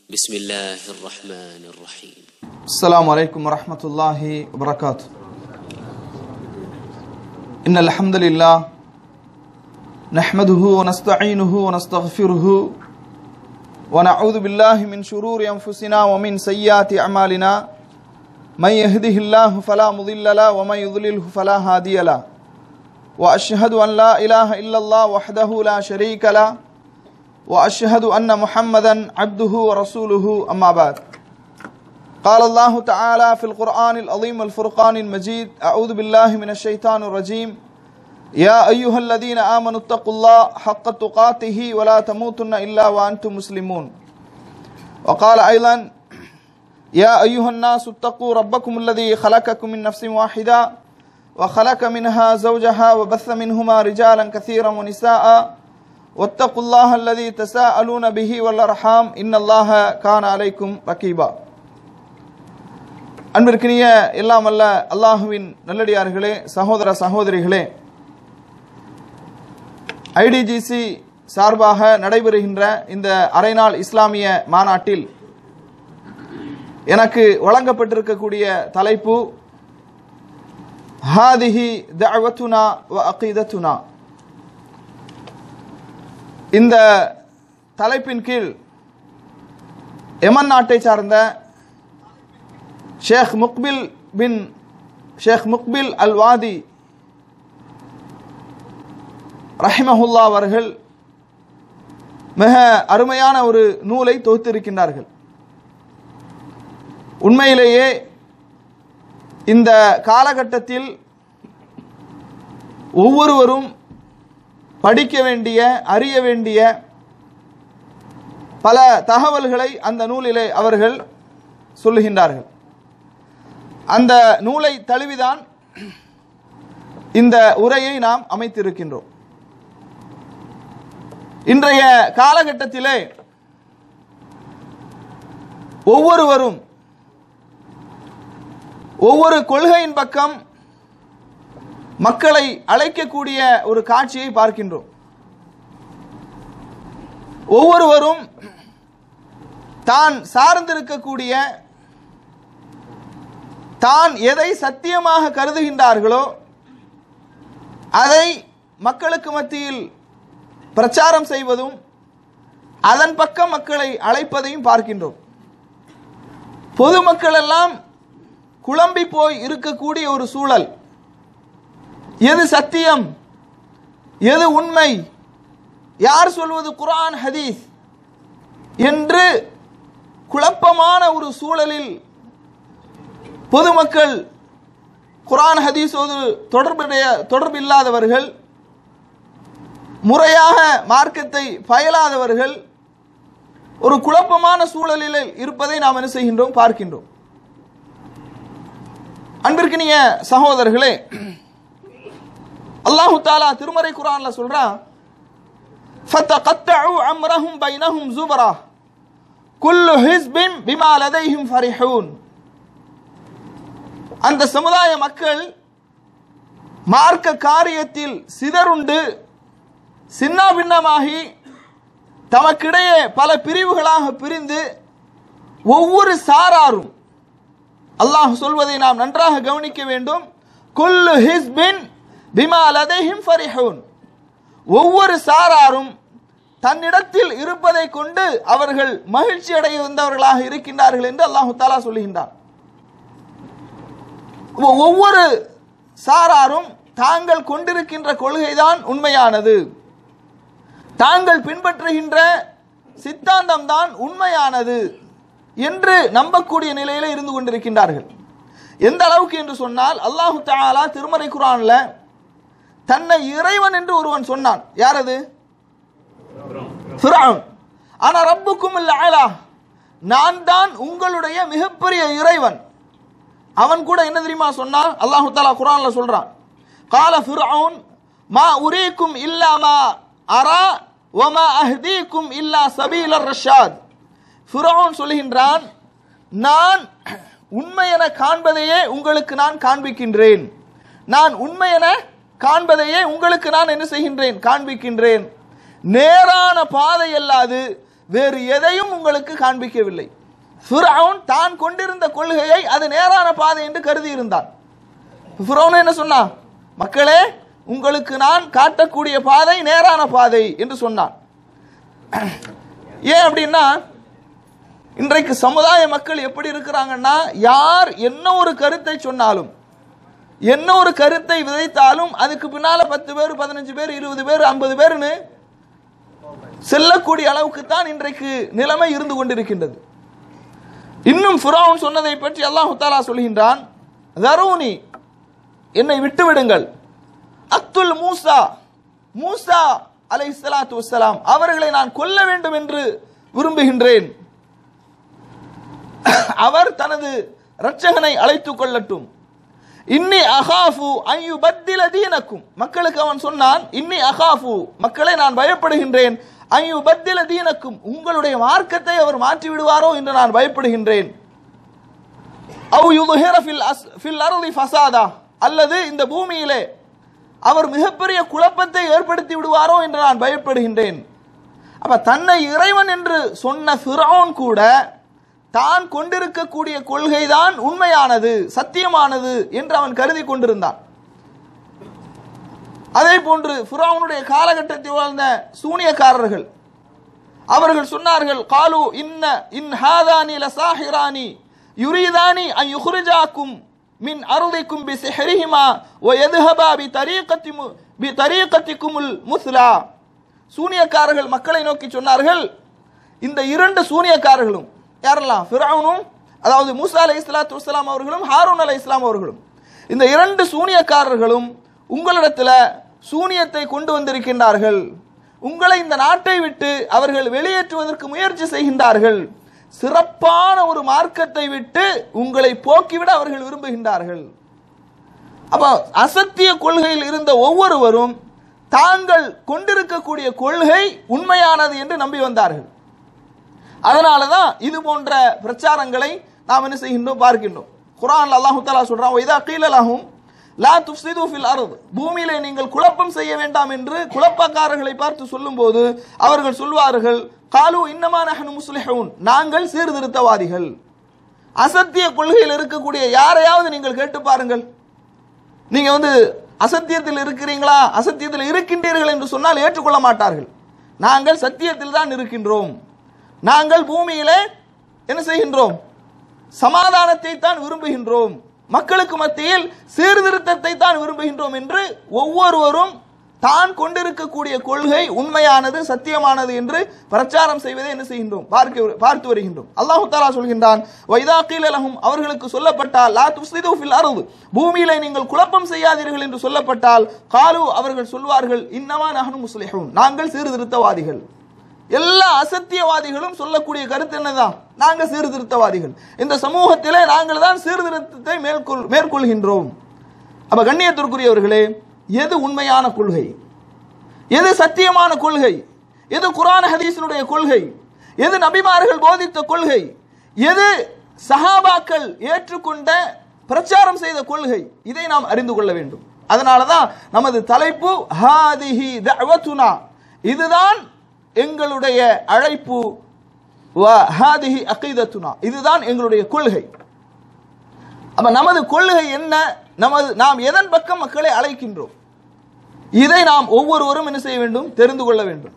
بسم الله الرحمن الرحيم السلام عليكم ورحمة الله وبركاته إن الحمد لله نحمده ونستعينه ونستغفره ونعوذ بالله من شرور أنفسنا ومن سيئات أعمالنا من يهده الله فلا مضل له ومن يضلله فلا هادي له وأشهد أن لا إله إلا الله وحده لا شريك له وأشهد أن محمدا عبده ورسوله أما بعد قال الله تعالى في القرآن العظيم الفرقان المجيد أعوذ بالله من الشيطان الرجيم يا أيها الذين آمنوا اتقوا الله حق تقاته ولا تموتن إلا وأنتم مسلمون وقال أيضا يا أيها الناس اتقوا ربكم الذي خلقكم من نفس واحدة وخلق منها زوجها وبث منهما رجالا كثيرا ونساء واتقوا الله الذي تساءلون به والأرحام إن الله كان عليكم رقيبا அன்பிற்கினிய எல்லாம் அல்ல அல்லாஹுவின் நல்லடியார்களே சகோதர சகோதரிகளே ஐடிஜிசி சார்பாக நடைபெறுகின்ற இந்த அரைநாள் இஸ்லாமிய மாநாட்டில் எனக்கு வழங்கப்பட்டிருக்கக்கூடிய தலைப்பு ஹாதிஹி தஅவத்துனா வ அகீதத்துனா இந்த தலைப்பின் கீழ் எமன் நாட்டை சார்ந்த ஷேக் முக்பில் பின் ஷேக் முக்பில் அல் வாதி ரஹிமஹுல்லா அவர்கள் மிக அருமையான ஒரு நூலை தொகுத்திருக்கின்றார்கள் உண்மையிலேயே இந்த காலகட்டத்தில் ஒவ்வொருவரும் படிக்க வேண்டிய அறிய வேண்டிய பல தகவல்களை அந்த நூலிலே அவர்கள் சொல்லுகின்றார்கள் அந்த நூலை தழுவிதான் இந்த உரையை நாம் அமைத்திருக்கின்றோம் இன்றைய காலகட்டத்திலே ஒவ்வொருவரும் ஒவ்வொரு கொள்கையின் பக்கம் மக்களை அழைக்கக்கூடிய ஒரு காட்சியை பார்க்கின்றோம் ஒவ்வொருவரும் தான் சார்ந்திருக்கக்கூடிய தான் எதை சத்தியமாக கருதுகின்றார்களோ அதை மக்களுக்கு மத்தியில் பிரச்சாரம் செய்வதும் அதன் பக்கம் மக்களை அழைப்பதையும் பார்க்கின்றோம் பொதுமக்கள் எல்லாம் குழம்பி போய் இருக்கக்கூடிய ஒரு சூழல் எது சத்தியம் எது உண்மை யார் சொல்வது குரான் ஹதீஸ் என்று குழப்பமான ஒரு சூழலில் பொதுமக்கள் குரான் ஹதீஸோடு தொடர்புடைய தொடர்பில்லாதவர்கள் முறையாக மார்க்கத்தை பயலாதவர்கள் ஒரு குழப்பமான சூழலில் இருப்பதை நாம் என்ன செய்கின்றோம் பார்க்கின்றோம் அன்பிற்கினிய சகோதரர்களே அல்லாஹு தாலா திருமறை குரான்ல சொல்றான் فَتَقَطَّعُوا أَمْرَهُمْ بَيْنَهُمْ زُبَرًا كُلُّ حِزْبٍ بِمَا لَدَيْهِمْ فَرِحُونَ அந்த சமுதாய மக்கள் மார்க்க காரியத்தில் சிதறுண்டு சின்னாபின்னமாகி தமக்கிடையே பல பிரிவுகளாக பிரிந்து ஒவ்வொரு சாராரும் அல்லாஹ் சொல்வதை நாம் நன்றாக கவனிக்க வேண்டும் குல்லு ஹிஸ்பின் பிமா லதைஹிம் ஃபரிஹூன் ஒவ்வொரு சாராரும் தன்னிடத்தில் இருப்பதை கொண்டு அவர்கள் மகிழ்ச்சி அடைய வந்தவர்களாக இருக்கின்றார்கள் என்று அல்லாஹு தாலா சொல்லுகின்றான் ஒவ்வொரு சாராரும் தாங்கள் கொண்டிருக்கின்ற கொள்கைதான் உண்மையானது தாங்கள் பின்பற்றுகின்ற சித்தாந்தம் தான் உண்மையானது என்று நம்பக்கூடிய நிலையில இருந்து கொண்டிருக்கின்றார்கள் எந்த அளவுக்கு என்று சொன்னால் அல்லாஹு தாலா திருமறை குரான்ல தன்னை இறைவன் என்று ஒருவன் சொன்னான் யார் அது ஆனா ரப்புக்கும் இல்ல நான் தான் உங்களுடைய மிகப்பெரிய இறைவன் அவன் கூட என்ன தெரியுமா சொன்னான் அல்லாஹு தாலா குரான்ல சொல்றான் கால ஃபிரவுன் மா உரீக்கும் இல்லாமா அரா வமா அஹ்தீக்கும் இல்லா சபீல ரஷாத் ஃபிரவுன் சொல்லுகின்றான் நான் உண்மை என காண்பதையே உங்களுக்கு நான் காண்பிக்கின்றேன் நான் உண்மை என காண்பதையே உங்களுக்கு நான் என்ன செய்கின்றேன் காண்பிக்கின்றேன் நேரான பாதை அல்லாது வேறு எதையும் உங்களுக்கு காண்பிக்கவில்லை ஃபிரௌன் தான் கொண்டிருந்த கொள்கையை அது நேரான பாதை என்று கருதி இருந்தான் ஃபிரௌன் என்ன சொன்னான் மக்களே உங்களுக்கு நான் காட்டக்கூடிய பாதை நேரான பாதை என்று சொன்னான் ஏன் அப்படின்னா இன்றைக்கு சமுதாய மக்கள் எப்படி இருக்கிறாங்கன்னா யார் என்ன ஒரு கருத்தை சொன்னாலும் என்ன ஒரு கருத்தை விதைத்தாலும் அதுக்கு பின்னால பத்து பேர் பதினஞ்சு பேர் இருபது பேர் ஐம்பது பேர்னு செல்லக்கூடிய அளவுக்கு தான் இன்றைக்கு நிலைமை இருந்து கொண்டிருக்கின்றது இன்னும் ஃபிரௌன் சொன்னதை பற்றி அல்லாஹு தாலா சொல்கின்றான் தரூனி என்னை விட்டு விடுங்கள் அத்துல் மூசா மூசா அலை சலாத்து வசலாம் அவர்களை நான் கொல்ல வேண்டும் என்று விரும்புகின்றேன் அவர் தனது இரட்சகனை அழைத்துக் கொள்ளட்டும் இன்னி அகாஃபு ஐயு பத்தில தீனக்கும் மக்களுக்கு அவன் சொன்னான் இன்னி அகாஃபு மக்களை நான் பயப்படுகின்றேன் ஐயு பத்தில தீனக்கும் உங்களுடைய மார்க்கத்தை அவர் மாற்றி விடுவாரோ என்று நான் பயப்படுகின்றேன் அவு யுதுஹிர ஃபில் அஸ் ஃபில் அருளி ஃபசாதா அல்லது இந்த பூமியிலே அவர் மிகப்பெரிய குழப்பத்தை ஏற்படுத்தி விடுவாரோ என்று நான் பயப்படுகின்றேன் அப்ப தன்னை இறைவன் என்று சொன்ன ஃபிரௌன் கூட தான் கொண்டிருக்கக்கூடிய கொள்கைதான் உண்மையானது சத்தியமானது என்று அவன் கருதி கொண்டிருந்தான் அதே போன்று ஃபிரௌனுடைய காலகட்டத்தில் வாழ்ந்த சூனியக்காரர்கள் அவர்கள் சொன்னார்கள் காலு இன்ன இன் ஹாதானி லசாஹிரானி யுரீதானி அன் யுஹ்ரிஜாக்கும் மின் அருளைக்கும் பி சிஹரிஹிமா வ யதுஹபா பி தரீகத்தி பி தரீகத்திக்குமுல் முஸ்லா சூனியக்காரர்கள் மக்களை நோக்கி சொன்னார்கள் இந்த இரண்டு சூனியக்காரர்களும் யாரெல்லாம் ஃபிரௌனும் அதாவது மூசா அலை இஸ்லாத்து வஸ்லாம் அவர்களும் ஹாரூன் அலை இஸ்லாம் அவர்களும் இந்த இரண்டு சூனியக்காரர்களும் உங்களிடத்தில் சூனியத்தை கொண்டு வந்திருக்கின்றார்கள் உங்களை இந்த நாட்டை விட்டு அவர்கள் வெளியேற்றுவதற்கு முயற்சி செய்கின்றார்கள் சிறப்பான ஒரு மார்க்கத்தை விட்டு உங்களை போக்கிவிட அவர்கள் விரும்புகின்றார்கள் அப்ப அசத்திய கொள்கையில் இருந்த ஒவ்வொருவரும் தாங்கள் கொண்டிருக்கக்கூடிய கொள்கை உண்மையானது என்று நம்பி வந்தார்கள் அதனால தான் இது போன்ற பிரச்சாரங்களை நாம் என்ன செய்கின்றோம் பார்க்கின்றோம் குரான் அல்லாஹு தாலா சொல்றான் வைதா கீழலாகும் லா துஃப்சிது ஃபில் அர்த் பூமியிலே நீங்கள் குழப்பம் செய்ய வேண்டாம் என்று குழப்பக்காரர்களை பார்த்து சொல்லும்போது அவர்கள் சொல்வார்கள் காலு இன்னமா நஹனு முஸ்லிஹூன் நாங்கள் சீர்திருத்தவாதிகள் அசத்திய கொள்கையில் இருக்கக்கூடிய யாரையாவது நீங்கள் கேட்டு பாருங்கள் நீங்க வந்து அசத்தியத்தில் இருக்கிறீங்களா அசத்தியத்தில் இருக்கின்றீர்கள் என்று சொன்னால் ஏற்றுக்கொள்ள மாட்டார்கள் நாங்கள் சத்தியத்தில் தான் இருக்கின்றோம் நாங்கள் பூமியிலே என்ன செய்கின்றோம் சமாதானத்தை தான் விரும்புகின்றோம் மக்களுக்கு மத்தியில் சீர்திருத்தத்தை தான் விரும்புகின்றோம் என்று ஒவ்வொருவரும் தான் கொண்டிருக்கக்கூடிய கொள்கை உண்மையானது சத்தியமானது என்று பிரச்சாரம் செய்வதை என்ன செய்கின்றோம் பார்க்க பார்த்து வருகின்றோம் அல்லாஹு தாலா சொல்கின்றான் வைதாக்கீல் அலகும் அவர்களுக்கு சொல்லப்பட்டால் லா துஸ்லிது ஃபில் அருது பூமியிலே நீங்கள் குழப்பம் செய்யாதீர்கள் என்று சொல்லப்பட்டால் காலு அவர்கள் சொல்வார்கள் இன்னமா நகனு முஸ்லிஹூன் நாங்கள் சீர்திருத்தவாதிகள் எல்லா அசத்தியவாதிகளும் சொல்லக்கூடிய கருத்து என்னதான் நாங்க சீர்திருத்தவாதிகள் இந்த சமூகத்திலே நாங்கள் தான் சீர்திருத்தத்தை மேற்கொள் மேற்கொள்கின்றோம் அப்ப கண்ணியத்திற்குரியவர்களே எது உண்மையான கொள்கை எது சத்தியமான கொள்கை எது குரான் ஹதீஸினுடைய கொள்கை எது நபிமார்கள் போதித்த கொள்கை எது சஹாபாக்கள் ஏற்றுக்கொண்ட பிரச்சாரம் செய்த கொள்கை இதை நாம் அறிந்து கொள்ள வேண்டும் அதனால தான் நமது தலைப்பு ஹாதிஹி தஅவத்துனா இதுதான் எங்களுடைய அழைப்பு வ ஹாதிஹி அகீதத்துனா இதுதான் எங்களுடைய கொள்கை அப்ப நமது கொள்கை என்ன நமது நாம் எதன் பக்கம் மக்களை அழைக்கின்றோம் இதை நாம் ஒவ்வொருவரும் என்ன செய்ய வேண்டும் தெரிந்து கொள்ள வேண்டும்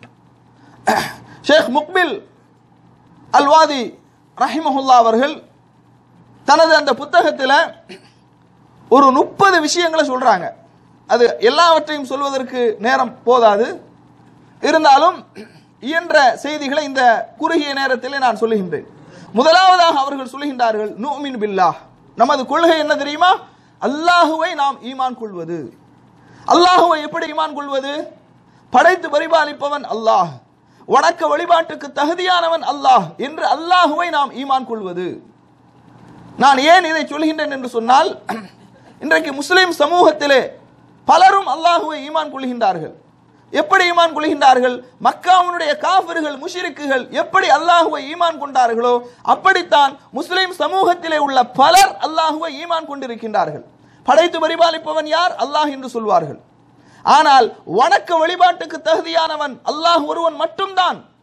ஷேக் முக்பில் அல்வாதி ரஹிமஹுல்லா அவர்கள் தனது அந்த புத்தகத்தில் ஒரு முப்பது விஷயங்களை சொல்றாங்க அது எல்லாவற்றையும் சொல்வதற்கு நேரம் போதாது இருந்தாலும் இயன்ற செய்திகளை இந்த குறுகிய நேரத்திலே நான் சொல்லுகின்றேன் முதலாவதாக அவர்கள் சொல்லுகின்றார்கள் நூமின் பில்லாஹ் நமது கொள்கை என்ன தெரியுமா அல்லாஹுவை நாம் ஈமான் கொள்வது அல்லாஹுவை எப்படி ஈமான் கொள்வது படைத்து பரிபாலிப்பவன் அல்லாஹ் வணக்க வழிபாட்டுக்கு தகுதியானவன் அல்லாஹ் என்று அல்லாஹுவை நாம் ஈமான் கொள்வது நான் ஏன் இதை சொல்கின்றேன் என்று சொன்னால் இன்றைக்கு முஸ்லிம் சமூகத்திலே பலரும் அல்லாஹுவை ஈமான் கொள்கின்றார்கள் எப்படி ஈமான் கொள்கின்றார்கள் மக்காவுடைய காபிர்கள் முஷிரிக்குகள் எப்படி அல்லாஹுவை ஈமான் கொண்டார்களோ அப்படித்தான் முஸ்லிம் சமூகத்திலே உள்ள பலர் அல்லாஹுவை ஈமான் கொண்டிருக்கின்றார்கள் படைத்து பரிபாலிப்பவன் யார் அல்லாஹ் என்று சொல்வார்கள் ஆனால் வணக்க வழிபாட்டுக்கு தகுதியானவன் அல்லாஹ் ஒருவன் மட்டும்தான்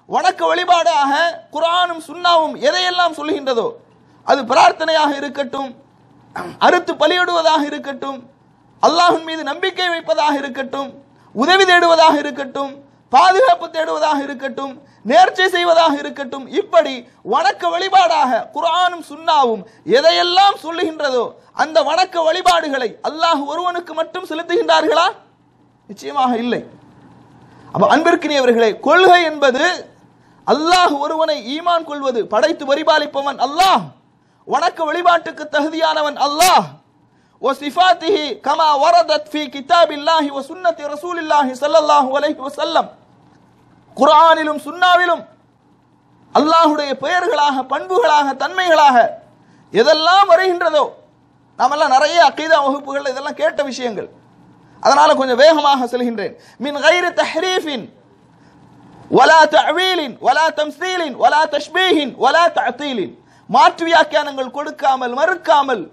வணக்க வழிபாடாக குர்ஆனும் சுன்னாவும் எதையெல்லாம் சொல்லுகின்றதோ அது பிரார்த்தனையாக இருக்கட்டும் அறுத்து பலியிடுவதாக இருக்கட்டும் அல்லாஹ்வின் மீது நம்பிக்கை வைப்பதாக இருக்கட்டும் உதவி தேடுவதாக இருக்கட்டும் பாதுகாப்பு தேடுவதாக இருக்கட்டும் நேர்ச்சை செய்வதாக இருக்கட்டும் இப்படி வணக்க வழிபாடாக குர்ஆனும் சுன்னாவும் எதையெல்லாம் சொல்லுகின்றதோ அந்த வணக்க வழிபாடுகளை அல்லாஹ் ஒருவனுக்கு மட்டும் செலுத்துகின்றார்களா நிச்சயமாக இல்லை அப்ப அன்பிற்கினியவர்களே கொள்கை என்பது அல்லாஹ் ஒருவனை ஈமான் கொள்வது படைத்து பரிபாலிப்பவன் அல்லாஹ் வணக்க வழிபாட்டுக்கு தகுதியானவன் அல்லாஹ் وصفاته كما وردت في كتاب الله وسنة رسول الله صلى الله عليه وسلم குர்ஆனிலும் சுன்னாவிலும் அல்லாஹுடைய பெயர்களாக பண்புகளாக தன்மைகளாக எதெல்லாம் வருகின்றதோ நாமெல்லாம் நிறைய அக்கீதா வகுப்புகள் இதெல்லாம் கேட்ட விஷயங்கள் அதனால கொஞ்சம் வேகமாக சொல்கின்றேன் மின் கைரு தஹ்ரீஃபின் வலா தஅவீலின் வலா தம்சீலின் வலா தஷ்பீஹின் வலா தஅதீலின் மாற்று வியாக்கியானங்கள் கொடுக்காமல் மறுக்காமல்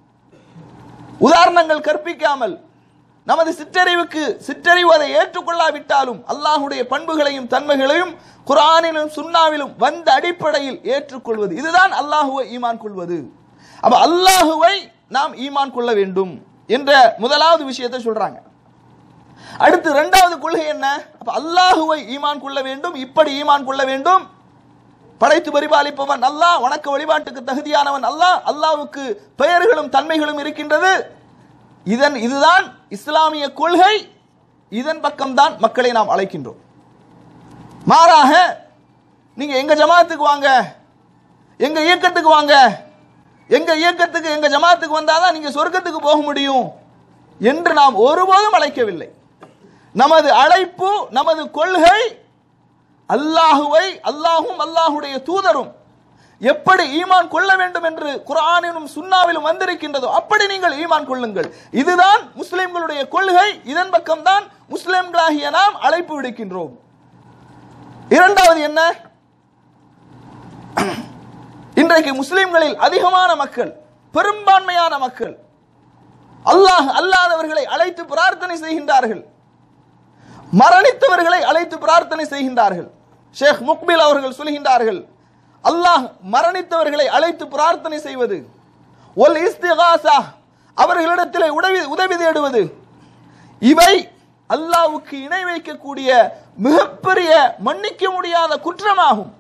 உதாரணங்கள் கற்பிக்காமல் நமது சிற்றறிவுக்கு சிற்றறிவு அதை ஏற்றுக்கொள்ளாவிட்டாலும் அல்லாஹுடைய பண்புகளையும் தன்மைகளையும் குர்ஆனிலும் சுன்னாவிலும் வந்த அடிப்படையில் ஏற்றுக்கொள்வது இதுதான் அல்லாஹுவை ஈமான் கொள்வது அப்ப அல்லாஹுவை நாம் ஈமான் கொள்ள வேண்டும் என்ற முதலாவது விஷயத்தை சொல்றாங்க அடுத்து இரண்டாவது கொள்கை என்ன அப்ப அல்லாஹுவை ஈமான் கொள்ள வேண்டும் இப்படி ஈமான் கொள்ள வேண்டும் படைத்து பரிபாலிப்பவன் அல்லாஹ் வணக்க வழிபாட்டுக்கு தகுதியானவன் அல்லாஹ் அல்லாஹ்வுக்கு பெயர்களும் தன்மைகளும் இருக்கின்றது இதன் இதுதான் இஸ்லாமிய கொள்கை இதன் பக்கம்தான் மக்களை நாம் அழைக்கின்றோம் மாறாக நீங்க எங்க ஜமாத்துக்கு வாங்க எங்க இயக்கத்துக்கு வாங்க எங்க இயக்கத்துக்கு எங்க ஜமாத்துக்கு வந்தாதான் நீங்க சொர்க்கத்துக்கு போக முடியும் என்று நாம் ஒருபோதும் அழைக்கவில்லை நமது அழைப்பு நமது கொள்கை அல்லாஹுவை அல்லாஹும் அல்லாஹுடைய தூதரும் எப்படி ஈமான் கொள்ள வேண்டும் என்று குர்ஆனிலும் சுன்னாவிலும் வந்திருக்கின்றதோ அப்படி நீங்கள் ஈமான் கொள்ளுங்கள் இதுதான் முஸ்லிம்களுடைய கொள்கை இதன் பக்கம்தான் முஸ்லிம்களாகிய நாம் அழைப்பு விடுக்கின்றோம் இரண்டாவது என்ன இன்றைக்கு முஸ்லிம்களில் அதிகமான மக்கள் பெரும்பான்மையான மக்கள் அல்லாஹ் அல்லாதவர்களை அழைத்து பிரார்த்தனை செய்கின்றார்கள் மரணித்தவர்களை அழைத்து பிரார்த்தனை செய்கின்றார்கள் ஷேக் முக்பில் அவர்கள் சொல்கின்றார்கள் அல்லாஹ் மரணித்தவர்களை அழைத்து பிரார்த்தனை செய்வது ஒல் இஸ்திகாசா அவர்களிடத்தில் உதவி உதவி தேடுவது இவை அல்லாஹ்வுக்கு இணை வைக்கக்கூடிய மிகப்பெரிய மன்னிக்க முடியாத குற்றமாகும்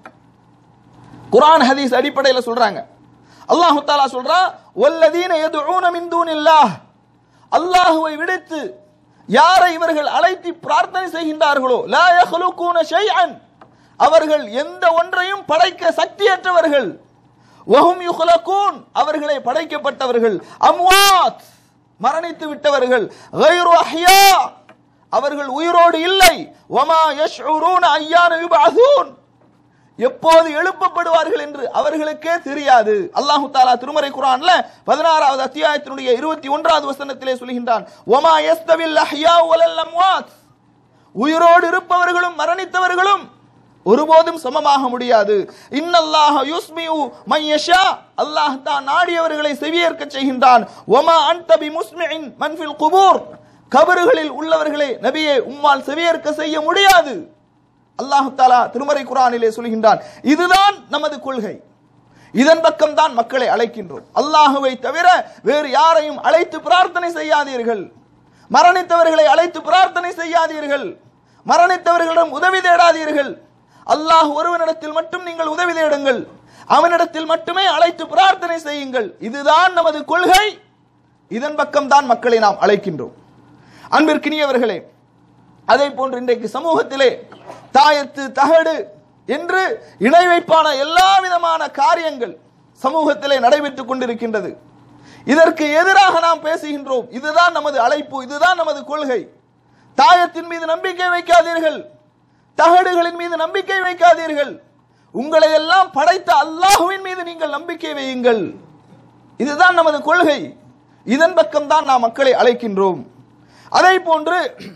குர்ஆன் ஹதீஸ் அடிப்படையில் சொல்றாங்க அல்லாஹு தாலா சொல்றா வல்லதீன யதுஊன மின் தூனில்லாஹ் அல்லாஹுவை விடுத்து யாரை இவர்கள் அழைத்து பிரார்த்தனை செய்கின்றார்களோ லா யஹ்லுகூன ஷைஅன் அவர்கள் எந்த ஒன்றையும் படைக்க சக்தியற்றவர்கள் வஹும் யுஹ்லகூன் அவர்களை படைக்கப்பட்டவர்கள் அம்வாத் மரணித்து விட்டவர்கள் கைரு அஹ்யா அவர்கள் உயிரோடு இல்லை வமா யஷ்உரூன அய்யான யுபஅதூன் எப்போது எழுப்பப்படுவார்கள் என்று அவர்களுக்கே தெரியாது அல்லாஹு தாலா திருமறை குரான்ல பதினாறாவது அத்தியாயத்தினுடைய இருபத்தி ஒன்றாவது வசனத்திலே சொல்கின்றான் ஒமா எஸ்தவில் அஹ்யா வலல் அம்வாத் உயிரோடு இருப்பவர்களும் மரணித்தவர்களும் ஒருபோதும் சமமாக முடியாது இன்னல்லாஹ யுஸ்மியு மையஷா அல்லாஹ் தான் நாடியவர்களை செவியேற்க செய்கின்றான் ஒமா அன்தபி முஸ்மிஇன் மன்ஃபில் குபூர் கபறுகளில் உள்ளவர்களை நபியே உம்மால் செவியேற்க செய்ய முடியாது அல்லாஹு தாலா திருமறை குரானிலே சொல்கின்றான் இதுதான் நமது கொள்கை இதன் பக்கம் தான் மக்களை அழைக்கின்றோம் அல்லாஹுவை தவிர வேறு யாரையும் அழைத்து பிரார்த்தனை செய்யாதீர்கள் மரணித்தவர்களை அழைத்து பிரார்த்தனை செய்யாதீர்கள் மரணித்தவர்களிடம் உதவி தேடாதீர்கள் அல்லாஹ் ஒருவனிடத்தில் மட்டும் நீங்கள் உதவி தேடுங்கள் அவனிடத்தில் மட்டுமே அழைத்து பிரார்த்தனை செய்யுங்கள் இதுதான் நமது கொள்கை இதன் பக்கம் தான் மக்களை நாம் அழைக்கின்றோம் அன்பிற்கினியவர்களே அதை போன்று இன்றைக்கு சமூகத்திலே தாயத்து தகடு என்று இணை வைப்பான எல்லா விதமான காரியங்கள் சமூகத்திலே நடைபெற்றுக் கொண்டிருக்கின்றது இதற்கு எதிராக நாம் பேசுகின்றோம் இதுதான் நமது அழைப்பு இதுதான் நமது கொள்கை தாயத்தின் மீது நம்பிக்கை வைக்காதீர்கள் தகடுகளின் மீது நம்பிக்கை வைக்காதீர்கள் உங்களை எல்லாம் படைத்த அல்லாஹுவின் மீது நீங்கள் நம்பிக்கை வையுங்கள் இதுதான் நமது கொள்கை இதன் பக்கம் தான் நாம் மக்களை அழைக்கின்றோம் அதை போன்று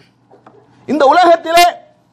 இந்த உலகத்திலே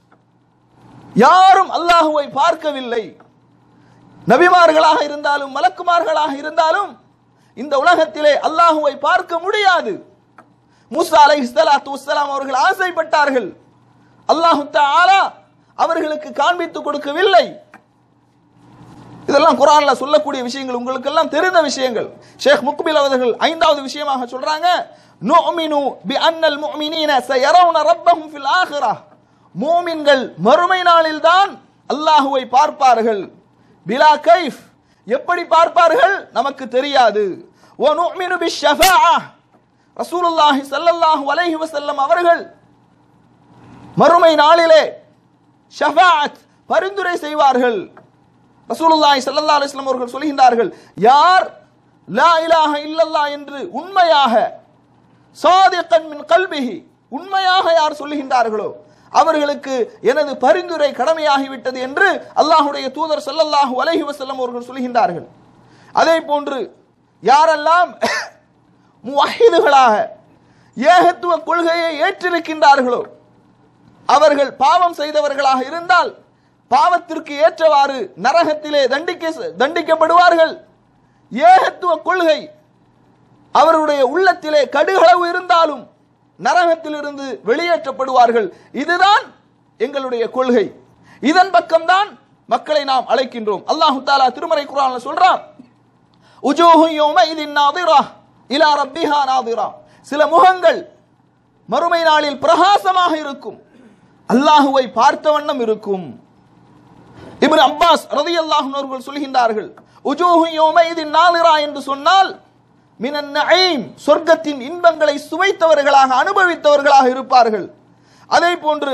யாரும் அல்லாஹுவை பார்க்கவில்லை நபிமார்களாக இருந்தாலும் மலக்குமார்களாக இருந்தாலும் இந்த உலகத்திலே அல்லாஹுவை பார்க்க முடியாது மூசா அலை இஸ்லாத்து வஸ்ஸலாம் அவர்கள் ஆசைப்பட்டார்கள் அல்லாஹு தஆலா அவர்களுக்கு காண்பித்து கொடுக்கவில்லை இதெல்லாம் குரான்ல சொல்லக்கூடிய விஷயங்கள் உங்களுக்கு எல்லாம் தெரிந்த விஷயங்கள் ஷேக் முக்பில் அவர்கள் ஐந்தாவது விஷயமாக சொல்றாங்க நுஅமினு பி அன்னல் முஃமினீன சயரவுன ரப்பஹும் ஃபில் ஆখিরাহ மூமின்கள் மறுமை நாளில் தான் அல்லாஹ்வை பார்ப்பார்கள் பிலா கைஃப் எப்படி பார்ப்பார்கள் நமக்கு தெரியாது வ நுஅமினு பிஷ்ஷஃபாஅ ரசூலுல்லாஹி ஸல்லல்லாஹு அலைஹி வஸல்லம் அவர்கள் மறுமை நாளிலே ஷஃபாஅத் பரிந்துரை செய்வார்கள் ரசூலுல்லாஹி ஸல்லல்லாஹு அலைஹி வஸல்லம் அவர்கள் சொல்கின்றார்கள் யார் லா இலாஹ இல்லல்லாஹ் என்று உண்மையாக சாதிகன் மின் கல்பிஹி உண்மையாக யார் சொல்லுகின்றார்களோ அவர்களுக்கு எனது பரிந்துரை கடமையாகிவிட்டது என்று அல்லாஹ்வுடைய தூதர் ஸல்லல்லாஹு அலைஹி வஸல்லம் அவர்கள் சொல்கின்றார்கள் அதே போன்று யாரெல்லாம் முவஹிதுகளாக ஏகத்துவ கொள்கையை ஏற்றிருக்கின்றார்களோ அவர்கள் பாவம் செய்தவர்களாக இருந்தால் பாவத்திற்கு ஏற்றவாறு நரகத்திலே தண்டிக்க தண்டிக்கப்படுவார்கள் ஏகத்துவ கொள்கை அவருடைய உள்ளத்திலே கடுகளவு இருந்தாலும் நரகத்திலிருந்து வெளியேற்றப்படுவார்கள் இதுதான் எங்களுடைய கொள்கை இதன் பக்கம்தான் மக்களை நாம் அழைக்கின்றோம் அல்லாஹு தாலா திருமறை குரான்ல சொல்றான் உஜூஹு யௌமைதின் நாதிரா இலா ரப்பிஹா நாதிரா சில முகங்கள் மறுமை நாளில் பிரகாசமாக இருக்கும் அல்லாஹுவை பார்த்த வண்ணம் இருக்கும் இப்னு அப்பாஸ் ரலியல்லாஹு அன்ஹு அவர்கள் சொல்கின்றார்கள் உஜூஹு யௌமைதின் நாதிரா என்று சொன்னால் மினன் நஈம் சொர்க்கத்தின் இன்பங்களை சுவைத்தவர்களாக அனுபவித்தவர்களாக இருப்பார்கள் அதே போன்று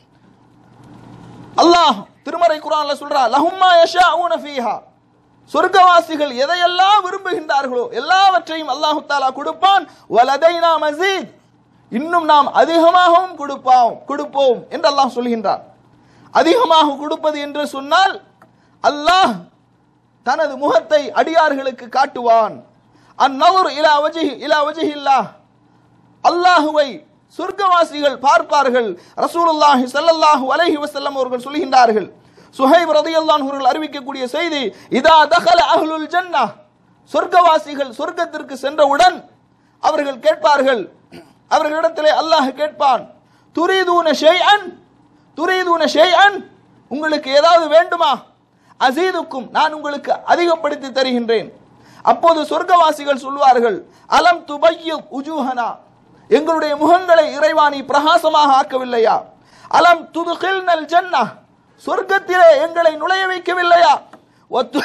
அல்லாஹ் திருமறை குரான்ல சொல்றா லஹும்மா யஷாஊன ஃபீஹா சொர்க்கவாசிகள் எதையெல்லாம் விரும்புகின்றார்களோ எல்லாவற்றையும் அல்லாஹு தாலா கொடுப்பான் வலதைனா மசீத் இன்னும் நாம் அதிகமாகவும் கொடுப்போம் கொடுப்போம் என்று அல்லாஹ் சொல்கின்றார் அதிகமாக கொடுப்பது என்று சொன்னால் அல்லாஹ் தனது முகத்தை அடியார்களுக்கு காட்டுவான் அந்நவர் இலா வஜி இலா வஜிஹில்லா அல்லாஹுவை சொர்க்கவாசிகள் பார்ப்பார்கள் ரசூலுல்லாஹி ஸல்லல்லாஹு அலைஹி வஸல்லம் அவர்கள் சொல்கின்றார்கள் சுஹைப் ரலியல்லாஹு அவர்கள் அறிவிக்கக்கூடிய செய்தி இதா தகல அஹ்லுல் ஜன்னah சொர்க்கவாசிகள் சொர்க்கத்திற்கு சென்றவுடன் அவர்கள் கேட்பார்கள் அவர்களிடத்திலே அல்லாஹ் கேட்பான் துரீதூன ஷைஅன் துரீதூன ஷைஅன் உங்களுக்கு ஏதாவது வேண்டுமா அசீதுக்கும் நான் உங்களுக்கு அதிகப்படுத்தி தருகின்றேன் அப்போது சொர்க்கவாசிகள் சொல்வார்கள் அலம் துபையு உஜூஹனா எங்களுடைய முகங்களை இறைவாணி பிரகாசமாக ஆக்கவில்லையா அலம் துதுகில்னல் ஜன்னா சொர்க்கத்திலே எங்களை நுழைய வைக்கவில்லையா ஒத்து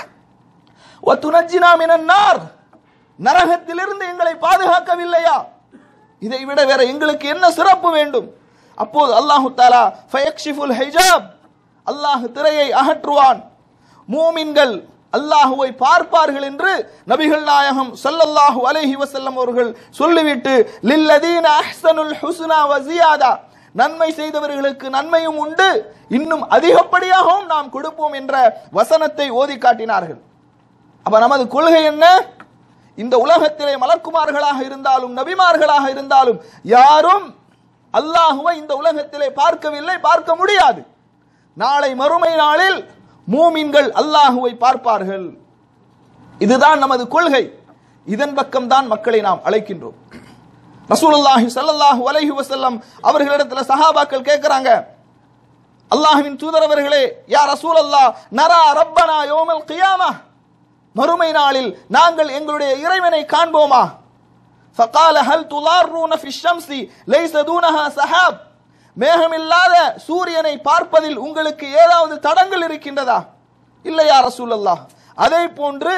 ஒத்துனஜினா மினன்னார் நரகத்திலிருந்து எங்களை பாதுகாக்கவில்லையா இதை விட வேற எங்களுக்கு என்ன சிறப்பு வேண்டும் அப்போது அல்லாஹு தாலா ஃபயக்ஷிஃபுல் ஹிஜாப் அல்லாஹ் திரையை அகற்றுவான் மூமின்கள் அல்லாஹுவை பார்ப்பார்கள் என்று நபிகள் நாயகம் ஸல்லல்லாஹு அலைஹி வஸல்லம் அவர்கள் சொல்லிவிட்டு லில்லதீன அஹ்ஸனுல் ஹுஸ்னா வ ஜியாதா நன்மை செய்தவர்களுக்கு நன்மையும் உண்டு இன்னும் அதிகப்படியாகவும் நாம் கொடுப்போம் என்ற வசனத்தை ஓதி காட்டினார்கள் அப்ப நமது கொள்கை என்ன இந்த உலகத்திலே மலக்குமார்களாக இருந்தாலும் நபிமார்களாக இருந்தாலும் யாரும் அல்லாஹுவை இந்த உலகத்திலே பார்க்கவில்லை பார்க்க முடியாது நாளை மறுமை நாளில் மூமின்கள் அல்லாஹுவை பார்ப்பார்கள் இதுதான் நமது கொள்கை இதன் பக்கம்தான் மக்களை நாம் அழைக்கின்றோம் ரசூலுல்லாஹி ஸல்லல்லாஹு அலைஹி வஸல்லம் அவர்களிடத்துல சஹாபாக்கள் கேட்கறாங்க அல்லாஹ்வின் தூதர் அவர்களே யா ரசூலல்லாஹ் நரா ரப்பனா யௌமல் கியாமா மறுமை நாளில் நாங்கள் எங்களுடைய இறைவனை காண்போமா فقال هل تضارون في الشمس ليس دونها سحاب மேகமில்லாத சூரியனை பார்ப்பதில் உங்களுக்கு ஏதாவது தடங்கள் இருக்கின்றதா இல்லையா ரசூலல்லாஹ் அதே போன்று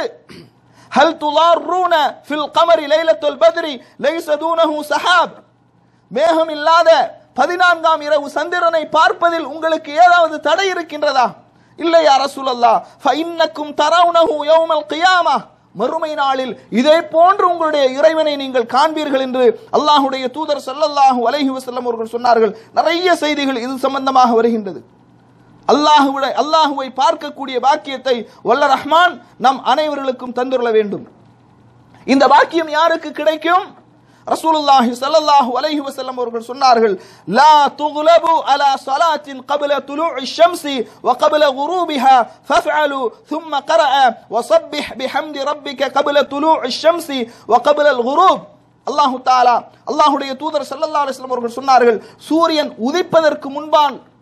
ஹல் துலார்ரூன ஃபில் கமரி லைலத்துல் பத்ரி லைஸ தூனஹு சஹாப் மேகம் இல்லாத பதினான்காம் இரவு சந்திரனை பார்ப்பதில் உங்களுக்கு ஏதாவது தடை இருக்கின்றதா இல்லையா ரசூலல்லாஹ் ஃபஇன்னக்கும் தரவுனஹு யௌமல் கியாமா மறுமை நாளில் இதே போன்று உங்களுடைய இறைவனை நீங்கள் காண்பீர்கள் என்று அல்லாஹுடைய தூதர் ஸல்லல்லாஹு அலைஹி வஸல்லம் அவர்கள் சொன்னார்கள் நிறைய செய்திகள் இது சம்பந்தமாக வருகின்றது அல்லாஹுவை அல்லாஹுவை பார்க்கக்கூடிய பாக்கியத்தை வல்ல ரஹ்மான் நம் அனைவர்களுக்கும் தந்துள்ள வேண்டும் இந்த பாக்கியம் யாருக்கு கிடைக்கும் ரசூலுல்லாஹி ஸல்லல்லாஹு அலைஹி வஸல்லம் அவர்கள் சொன்னார்கள் லா துக்லபு அலா ஸலாத்தின் قبل طلوع الشمس وقبل غروبها فافعلوا ثم قرأ وسبح بحمد ربك قبل طلوع الشمس وقبل الغروب அல்லாஹு தாலா அல்லாஹுடைய தூதர் ஸல்லல்லாஹு அலைஹி வஸல்லம் அவர்கள் சொன்னார்கள் சூரியன் உதிப்பதற்கு முன்பான்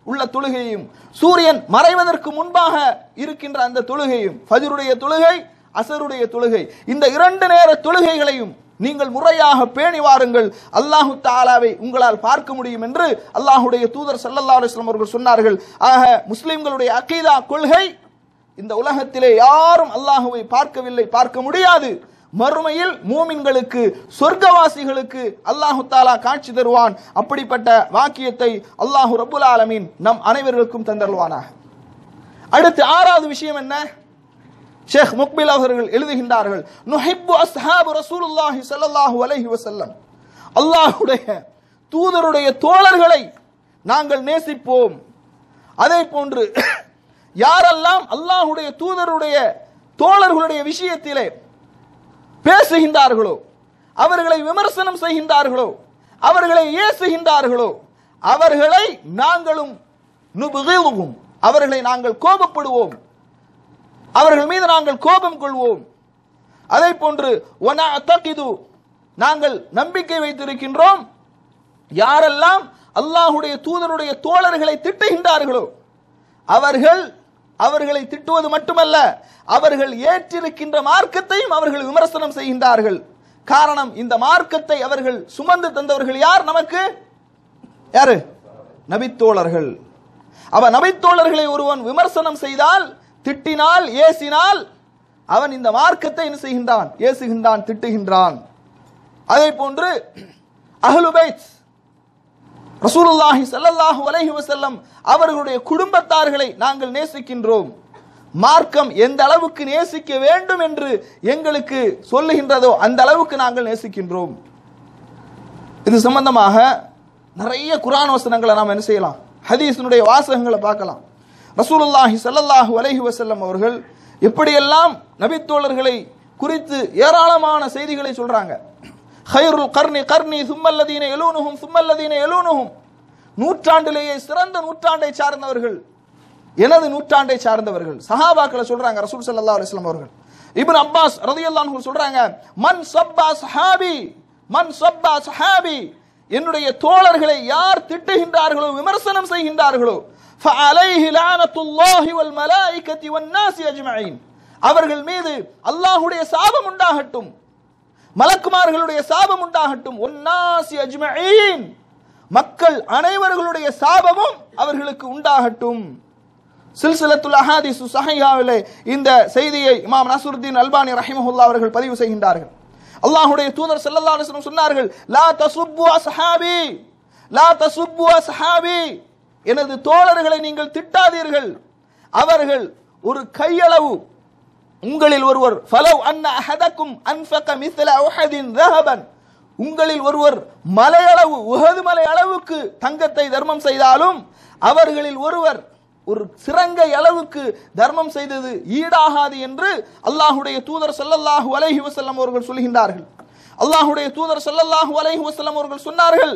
உள்ள தொழுகையும் சூரியன் மறைவதற்கு முன்பாக இருக்கின்ற அந்த தொழுகையும் ஃபஜ்ருடைய தொழுகை அசருடைய தொழுகை இந்த இரண்டு நேர தொழுகைகளையும் நீங்கள் முறையாக பேணி வாருங்கள் அல்லாஹு தாலாவை உங்களால் பார்க்க முடியும் என்று அல்லாஹுடைய தூதர் ஸல்லல்லாஹு அலைஹி வஸல்லம் அவர்கள் சொன்னார்கள் ஆக முஸ்லிம்களுடைய அகீதா கொள்கை இந்த உலகத்திலே யாரும் அல்லாஹுவை பார்க்கவில்லை பார்க்க முடியாது மறுமையில் மூமின்களுக்கு சொர்க்கவாசிகளுக்கு அல்லாஹு தாலா காட்சி தருவான் அப்படிப்பட்ட வாக்கியத்தை அல்லாஹு ரப்புல் ஆலமீன் நம் அனைவர்களுக்கும் தந்தருவானாக அடுத்து ஆறாவது விஷயம் என்ன ஷேக் முக்பில் அவர்கள் எழுதுகின்றார்கள் நுஹிப்பு அஸ்ஹாபு ரசூலுல்லாஹி ஸல்லல்லாஹு அலைஹி வஸல்லம் அல்லாஹ்வுடைய தூதருடைய தோழர்களை நாங்கள் நேசிப்போம் அதே போன்று யாரெல்லாம் அல்லாஹ்வுடைய தூதருடைய தோழர்களுடைய விஷயத்திலே பேசுகின்றார்களோ அவர்களை விமர்சனம் செய்கின்றார்களோ அவர்களை ஏசுகின்றார்களோ அவர்களை நாங்களும் நுபுகிலுகும் அவர்களை நாங்கள் கோபப்படுவோம் அவர்கள் மீது நாங்கள் கோபம் கொள்வோம் அதே போன்று ஒனஅதகிது நாங்கள் நம்பிக்கை வைத்திருக்கின்றோம் யாரெல்லாம் அல்லாஹுடைய தூதருடைய தோழர்களை திட்டுகின்றார்களோ அவர்கள் அவர்களை திட்டுவது மட்டுமல்ல அவர்கள் ஏற்றிருக்கின்ற மார்க்கத்தையும் அவர்கள் விமர்சனம் செய்கின்றார்கள் காரணம் இந்த மார்க்கத்தை அவர்கள் சுமந்து தந்தவர்கள் யார் நமக்கு யாரு நபித்தோழர்கள் அவ நபித்தோழர்களை ஒருவன் விமர்சனம் செய்தால் திட்டினால் ஏசினால் அவன் இந்த மார்க்கத்தை என்ன செய்கின்றான் ஏசுகின்றான் திட்டுகின்றான் அதே போன்று அஹ்லுபைத் ரசூலுல்லாஹி ஸல்லல்லாஹு அலைஹி வஸல்லம் அவர்களுடைய குடும்பத்தார்களை நாங்கள் நேசிக்கின்றோம் மார்க்கம் எந்த அளவுக்கு நேசிக்க வேண்டும் என்று எங்களுக்கு சொல்லுகின்றதோ அந்த அளவுக்கு நாங்கள் நேசிக்கின்றோம் இது சம்பந்தமாக நிறைய குரான் வசனங்களை நாம் என்ன செய்யலாம் ஹதீஸினுடைய வாசகங்களை பார்க்கலாம் ரசூலுல்லாஹி ஸல்லல்லாஹு அலைஹி வஸல்லம் அவர்கள் எப்படியெல்லாம் நபித்தோழர்களை குறித்து ஏராளமான செய்திகளை சொல்றாங்க ஹைருல் கர்னி கர்னி சும்மல்லதீன எலூனுஹும் சும்மல்லதீன எலூனுஹும் நூற்றாண்டிலேயே சிறந்த நூற்றாண்டை சார்ந்தவர்கள் எனது நூற்றாண்டை சார்ந்தவர்கள் சஹாபாக்களை சொல்றாங்க ரசூல் ஸல்லல்லாஹு அலைஹி வஸல்லம் அவர்கள் இப்னு அப்பாஸ் ரலியல்லாஹு அன்ஹு சொல்றாங்க மன் சப்பா சஹாபி மன் சப்பா சஹாபி என்னுடைய தோழர்களை யார் திட்டுகின்றார்களோ விமர்சனம் செய்கின்றார்களோ فعليه لعنة الله والملائكة والناس أجمعين அவர்கள் மீது அல்லாஹ்வுடைய சாபம் உண்டாகட்டும் மலக்குமார்களுடைய சாபம் உண்டாகட்டும் ஒன்னாசி அஜ்மஈன் மக்கள் அனைவர்களுடைய சாபமும் அவர்களுக்கு உண்டாகட்டும் சில்சிலத்துல் அஹாதிசு சஹையாவிலே இந்த செய்தியை இமாம் நசுருத்தீன் அல்பானி ரஹிமஹுல்லா அவர்கள் பதிவு செய்கின்றார்கள் அல்லாஹ்வுடைய தூதர் ஸல்லல்லாஹு அலைஹி வஸல்லம் சொன்னார்கள் லா தசுப்பு அஸ்ஹாபி லா தசுப்பு அஸ்ஹாபி எனது தோழர்களை நீங்கள் திட்டாதீர்கள் அவர்கள் ஒரு கையளவு உங்களில் ஒருவர் ஃபலவ் அன்ன அஹதக்கும் அன்ஃபக மிஸ்ல உஹதின் ذهبًا உங்களில் ஒருவர் மலையளவு உஹது மலை அளவுக்கு தங்கத்தை தர்மம் செய்தாலும் அவர்களில் ஒருவர் ஒரு சிறங்கை அளவுக்கு தர்மம் செய்தது ஈடாகாது என்று அல்லாஹுடைய தூதர் ஸல்லல்லாஹு அலைஹி வஸல்லம் அவர்கள் சொல்கின்றார்கள் அல்லாஹுடைய தூதர் ஸல்லல்லாஹு அலைஹி வஸல்லம் அவர்கள் சொன்னார்கள்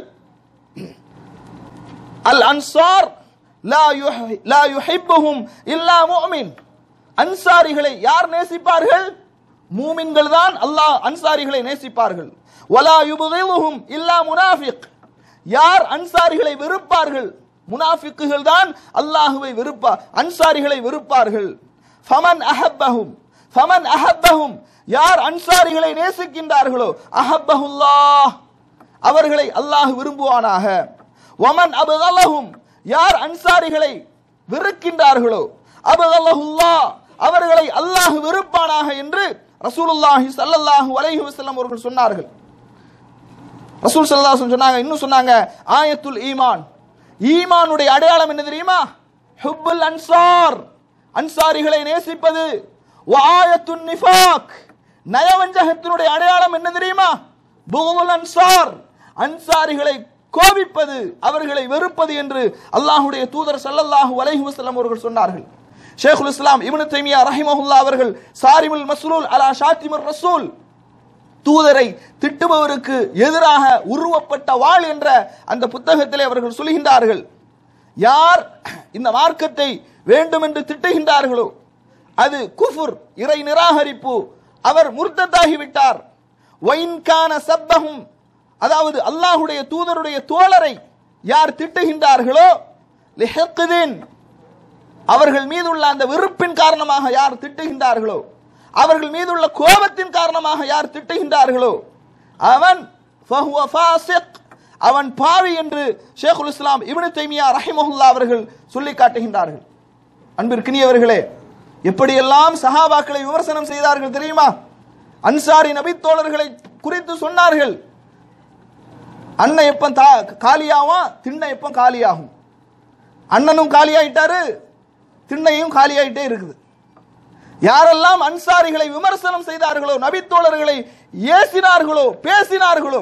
அல் அன்சார் லா யுஹ்- லா யுஹிப்புஹும் இல்லா முஃமின் அன்சாரிகளை யார் நேசிப்பார்கள் மூமின்கள் தான் அல்லாஹ் அன்சாரிகளை நேசிப்பார்கள் வலா யுபகிலுஹும் இல்லா முனாஃபிக் யார் அன்சாரிகளை வெறுப்பார்கள் முனாஃபிக்குகள் தான் அல்லாஹுவை வெறுப்பா அன்சாரிகளை வெறுப்பார்கள் ஃபமன் அஹப்பஹும் ஃபமன் அஹப்பஹும் யார் அன்சாரிகளை நேசிக்கின்றார்களோ அஹப்பஹுல்லாஹ் அவர்களை அல்லாஹ் விரும்புவானாக வமன் அபகலஹும் யார் அன்சாரிகளை வெறுக்கின்றார்களோ அபகலஹுல்லாஹ் அவர்களை அல்லாஹ் வெறுப்பானாக என்று ரசூலுல்லாஹி ஸல்லல்லாஹு அலைஹி வஸல்லம் அவர்கள் சொன்னார்கள் ரசூல் ஸல்லல்லாஹு அலைஹி வஸல்லம் சொன்னாங்க இன்னும் சொன்னாங்க ஆயத்துல் ஈமான் ஈமானுடைய அடையாளம் என்ன தெரியுமா ஹுப்புல் அன்சார் அன்சாரிகளை நேசிப்பது வாயத்துன் நிஃபாக் நயவஞ்சகத்தினுடைய அடையாளம் என்ன தெரியுமா புகுல் அன்சார் அன்சாரிகளை கோபிப்பது அவர்களை வெறுப்பது என்று அல்லாஹ்வுடைய தூதர் ஸல்லல்லாஹு அலைஹி வஸல்லம் அவர்கள் சொன்னார்கள் ஷேகுல் இஸ்லாம் இப்னு தைமியா ரஹிமஹுல்லா அவர்கள் சாரிமுல் மஸ்லூல் அலா ஷாத்திமுர் ரசூல் தூதரை திட்டுபவருக்கு எதிராக உருவப்பட்ட வாள் என்ற அந்த புத்தகத்திலே அவர்கள் சொல்கின்றார்கள் யார் இந்த மார்க்கத்தை வேண்டும் என்று திட்டுகின்றார்களோ அது குஃபுர் இறை நிராகரிப்பு அவர் முர்த்தத்தாகிவிட்டார் ஒயின்கான சப்பகும் அதாவது அல்லாஹுடைய தூதருடைய தோழரை யார் திட்டுகின்றார்களோ லிஹக்தின் அவர்கள் மீதுள்ள அந்த வெறுப்பின் காரணமாக யார் திட்டுகின்றார்களோ அவர்கள் மீதுள்ள கோபத்தின் காரணமாக யார் திட்டுகின்றார்களோ அவன் ஃபஹுவ ஃபாசிக் அவன் பாவி என்று ஷேகுல் இஸ்லாம் இப்னு தைமியா ரஹிமஹுல்லா அவர்கள் சொல்லி காட்டுகின்றார்கள் அன்பிற்கினியவர்களே எப்படியெல்லாம் சஹாபாக்களை விமர்சனம் செய்தார்கள் தெரியுமா அன்சாரி நபித்தோழர்களை குறித்து சொன்னார்கள் அண்ணன் எப்ப தா- காலியாவான் திண்ணை எப்ப காலியாகும் அண்ணனும் காலியாயிட்டாரு திண்ணையும் காலியாயிட்டே இருக்குது யாரெல்லாம் அன்சாரிகளை விமர்சனம் செய்தார்களோ நபித்தோழர்களை ஏசினார்களோ பேசினார்களோ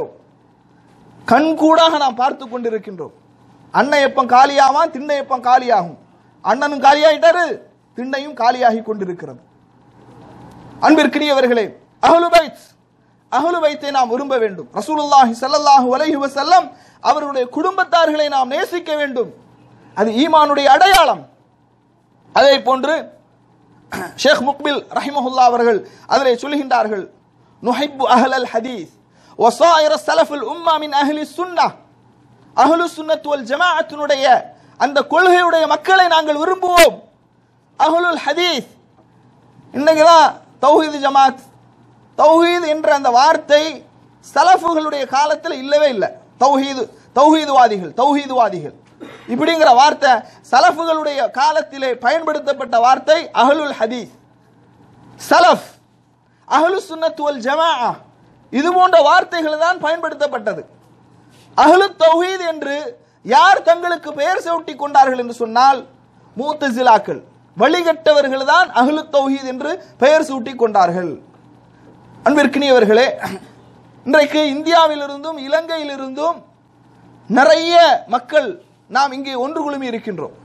கண்கூடாக நாம் பார்த்து கொண்டிருக்கின்றோம் அண்ணன் எப்ப காலியாவான் திண்ணை எப்ப காலியாகும் அண்ணனும் காலியாயிட்டாரு திண்ணையும் காலியாகி கொண்டிருக்கிறது அன்பிற்கினியவர்களே அஹ்லு பைத் அஹ்லு பைத்தை நாம் விரும்ப வேண்டும் ரசூலுல்லாஹி ஸல்லல்லாஹு அலைஹி வஸல்லம் அவருடைய குடும்பத்தார்களை நாம் நேசிக்க வேண்டும் அது ஈமானுடைய அடையாளம் அதே போன்று ஷேக் முக்பில் ரஹிமஹுல்லா அவர்கள் அதிலே சொல்கின்றார்கள் நுஹிப்பு அஹ்லல் ஹதீஸ் வசாயிர ஸலஃபுல் உம்மா மின் அஹ்லி சுன்னah அஹ்லு சுன்னத் வல் ஜமாஅத்தினுடைய அந்த கொள்கையுடைய மக்களை நாங்கள் விரும்புவோம் அஹ்லுல் ஹதீஸ் இன்னைக்கு தான் தௌஹீது ஜமாத் தௌஹீத் என்ற அந்த வார்த்தை சலஃபுகளுடைய காலத்தில் இல்லவே இல்லை தௌஹீது தௌஹீதுவாதிகள் தௌஹீதுவாதிகள் இப்படிங்கிற வார்த்தை சலஃபுகளுடைய காலத்திலே பயன்படுத்தப்பட்ட வார்த்தை அஹ்லுல் ஹதீஸ் சலஃப் அஹ்லு சுன்னத் வல் ஜமாஅ இது போன்ற வார்த்தைகள் தான் பயன்படுத்தப்பட்டது அஹ்லு தௌஹீத் என்று யார் தங்களுக்கு பெயர் சூட்டி கொண்டார்கள் என்று சொன்னால் மூத்தசிலாக்கள் வழிகட்டவர்கள் தான் அஹ்லு தௌஹீத் என்று பெயர் சூட்டி கொண்டார்கள் அன்பிற்கினியவர்களே இன்றைக்கு இந்தியாவிலிருந்தும் இலங்கையிலிருந்தும் நிறைய மக்கள் நாம் இங்கே ஒன்று குழுமி இருக்கின்றோம்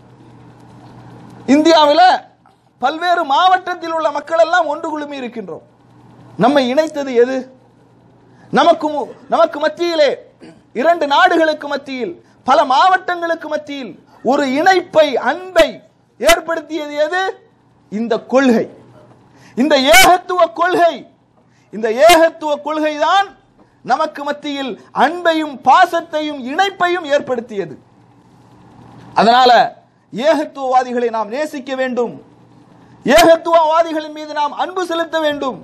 இந்தியாவில் பல்வேறு மாவட்டத்தில் உள்ள மக்கள் எல்லாம் ஒன்று குழுமி இருக்கின்றோம் நம்மை இணைத்தது எது நமக்கு மு- நமக்கு மத்தியிலே இரண்டு நாடுகளுக்கு மத்தியில் பல மாவட்டங்களுக்கு மத்தியில் ஒரு இணைப்பை அன்பை ஏற்படுத்தியது எது இந்த கொள்கை இந்த ஏகத்துவ கொள்கை இந்த ஏகத்துவ கொள்கை தான் நமக்கு மத்தியில் அன்பையும் பாசத்தையும் இணைப்பையும் ஏற்படுத்தியது அதனால ஏகத்துவவாதிகளை நாம் நேசிக்க வேண்டும் ஏகத்துவவாதிகளின் மீது நாம் அன்பு செலுத்த வேண்டும்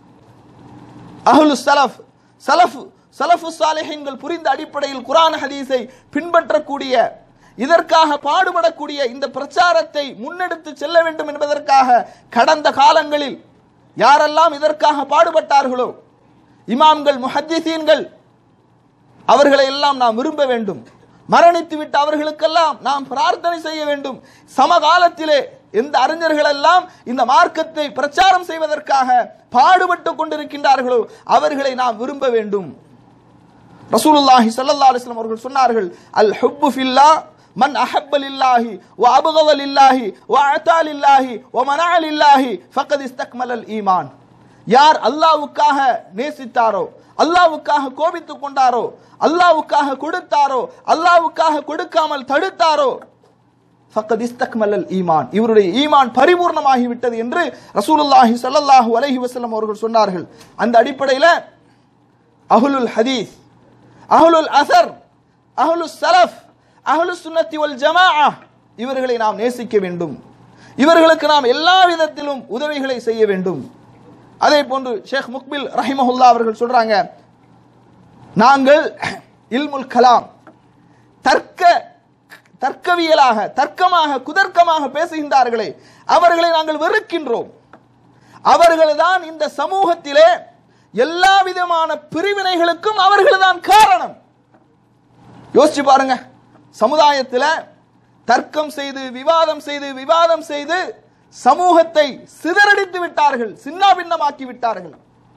அஹ்லு சலஃப் சலஃப் சலஃபு சாலிஹீன்கள் புரிந்த அடிப்படையில் குர்ஆன் ஹதீஸை பின்பற்றக்கூடிய இதற்காக பாடுபடக்கூடிய இந்த பிரச்சாரத்தை முன்னெடுத்து செல்ல வேண்டும் என்பதற்காக கடந்த காலங்களில் யாரெல்லாம் இதற்காக பாடுபட்டார்களோ இமாம்கள் முஹத்திசீன்கள் அவர்களை எல்லாம் நாம் விரும்ப வேண்டும் மரணித்து விட்ட அவர்களுக்கெல்லாம் நாம் பிரார்த்தனை செய்ய வேண்டும் சமகாலத்திலே எந்த அறிஞர்கள் எல்லாம் இந்த மார்க்கத்தை பிரச்சாரம் செய்வதற்காக பாடுபட்டு கொண்டிருக்கின்றார்களோ அவர்களை நாம் விரும்ப வேண்டும் ரசூலுல்லாஹி ஸல்லல்லாஹு அலைஹி வஸல்லம் அவர்கள் சொன்னார்கள் அல் ஹுப்பு ஃபில்லா மன் அஹப்ப லில்லாஹி வ அபகத லில்லாஹி வ அத்தா லில்லாஹி வ மனஅ லில்லாஹி ஃபக்கத் இஸ்தக்மலல் ஈமான் யார் அல்லாஹ்வுக்காக நேசித்தாரோ அல்லாஹ்வுக்காக கோபித்துக் கொண்டாரோ அல்லாஹ்வுக்காக கொடுத்தாரோ அல்லாஹ்வுக்காக கொடுக்காமல் தடுத்தாரோ ஃபக்கத் இஸ்தக்மலல் ஈமான் இவருடைய ஈமான் பரிபூர்ணமாகி விட்டது என்று ரசூலுல்லாஹி ஸல்லல்லாஹு அலைஹி வஸல்லம் அவர்கள் சொன்னார்கள் அந்த அடிப்படையில் அஹ்லுல் ஹதீஸ் அஹ்லுல் அசர் அஹ்லுல் சலஃப் அஹ்லு சுன்னத்தி வல் ஜமாஅ இவர்களை நாம் நேசிக்க வேண்டும் இவர்களுக்கு நாம் எல்லா விதத்திலும் உதவிகளை செய்ய வேண்டும் அதே போன்று ஷேக் முக்பில் ரஹிமஹுல்லா அவர்கள் சொல்றாங்க நாங்கள் இல்முல் கலாம் தர்க்க தர்க்கவியலாக தர்க்கமாக குதர்க்கமாக பேசுகின்றார்களே அவர்களை நாங்கள் வெறுக்கின்றோம் அவர்கள்தான் இந்த சமூகத்திலே எல்லா விதமான பிரிவினைகளுக்கும் அவர்கள்தான் காரணம் யோசிச்சு பாருங்க சமுதாயத்தில் தர்க்கம் செய்து விவாதம் செய்து விவாதம் செய்து சமூகத்தை சிதறடித்து விட்டார்கள் சின்னாபின்னமாக்கி விட்டார்கள்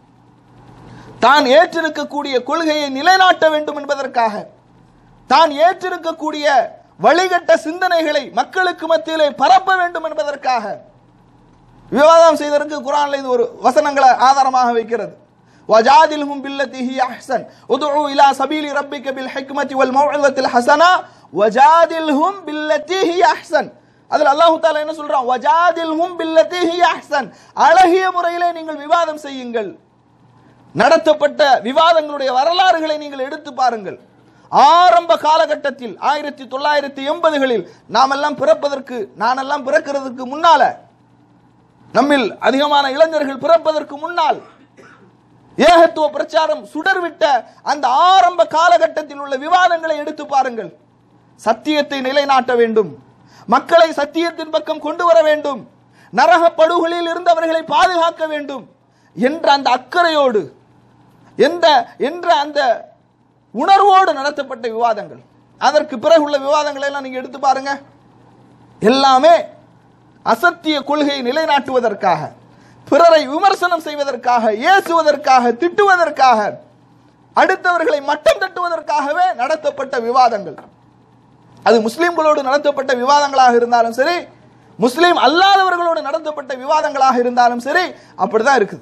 தான் ஏற்றிருக்கக்கூடிய கொள்கையை நிலைநாட்ட வேண்டும் என்பதற்காக தான் ஏற்றிருக்கக்கூடிய வழிகட்ட சிந்தனைகளை மக்களுக்கு மத்தியிலே பரப்ப வேண்டும் என்பதற்காக விவாதம் செய்ததற்கு குரான்ல இது ஒரு வசனங்களை ஆதாரமாக வைக்கிறது وجادلهم بالتي هي احسن ادعوا الى سبيل ربك بالحكمه والموعظه الحسنه وجادلهم بالتي هي احسن அதில் அல்லாஹு தாலா என்ன சொல்றான் வஜாதில்ஹும் பில்லத்தி ஹி அஹ்சன் அழகிய முறையிலே நீங்கள் விவாதம் செய்யுங்கள் நடத்தப்பட்ட விவாதங்களுடைய வரலாறுகளை நீங்கள் எடுத்து பாருங்கள் ஆரம்ப காலகட்டத்தில் ஆயிரத்தி தொள்ளாயிரத்தி எண்பதுகளில் நாம் எல்லாம் பிறப்பதற்கு நானெல்லாம் பிறக்கிறதுக்கு முன்னால நம்மில் அதிகமான இளைஞர்கள் பிறப்பதற்கு முன்னால் ஏகத்துவ பிரச்சாரம் சுடர்விட்ட அந்த ஆரம்ப காலகட்டத்தில் உள்ள விவாதங்களை எடுத்து பாருங்கள் சத்தியத்தை நிலைநாட்ட வேண்டும் மக்களை சத்தியத்தின் பக்கம் கொண்டு வர வேண்டும் நரக படுகொலில் இருந்தவர்களை பாதுகாக்க வேண்டும் என்ற அந்த அக்கறையோடு எந்த என்ற அந்த உணர்வோடு நடத்தப்பட்ட விவாதங்கள் அதற்கு பிறகு உள்ள விவாதங்களை எல்லாம் நீங்க எடுத்து பாருங்க எல்லாமே அசத்திய கொள்கையை நிலைநாட்டுவதற்காக பிறரை விமர்சனம் செய்வதற்காக ஏசுவதற்காக திட்டுவதற்காக அடுத்தவர்களை மட்டம் தட்டுவதற்காகவே நடத்தப்பட்ட விவாதங்கள் அது முஸ்லிம்களோடு நடத்தப்பட்ட விவாதங்களாக இருந்தாலும் சரி முஸ்லிம் அல்லாதவர்களோடு நடத்தப்பட்ட விவாதங்களாக இருந்தாலும் சரி அப்படிதான் இருக்குது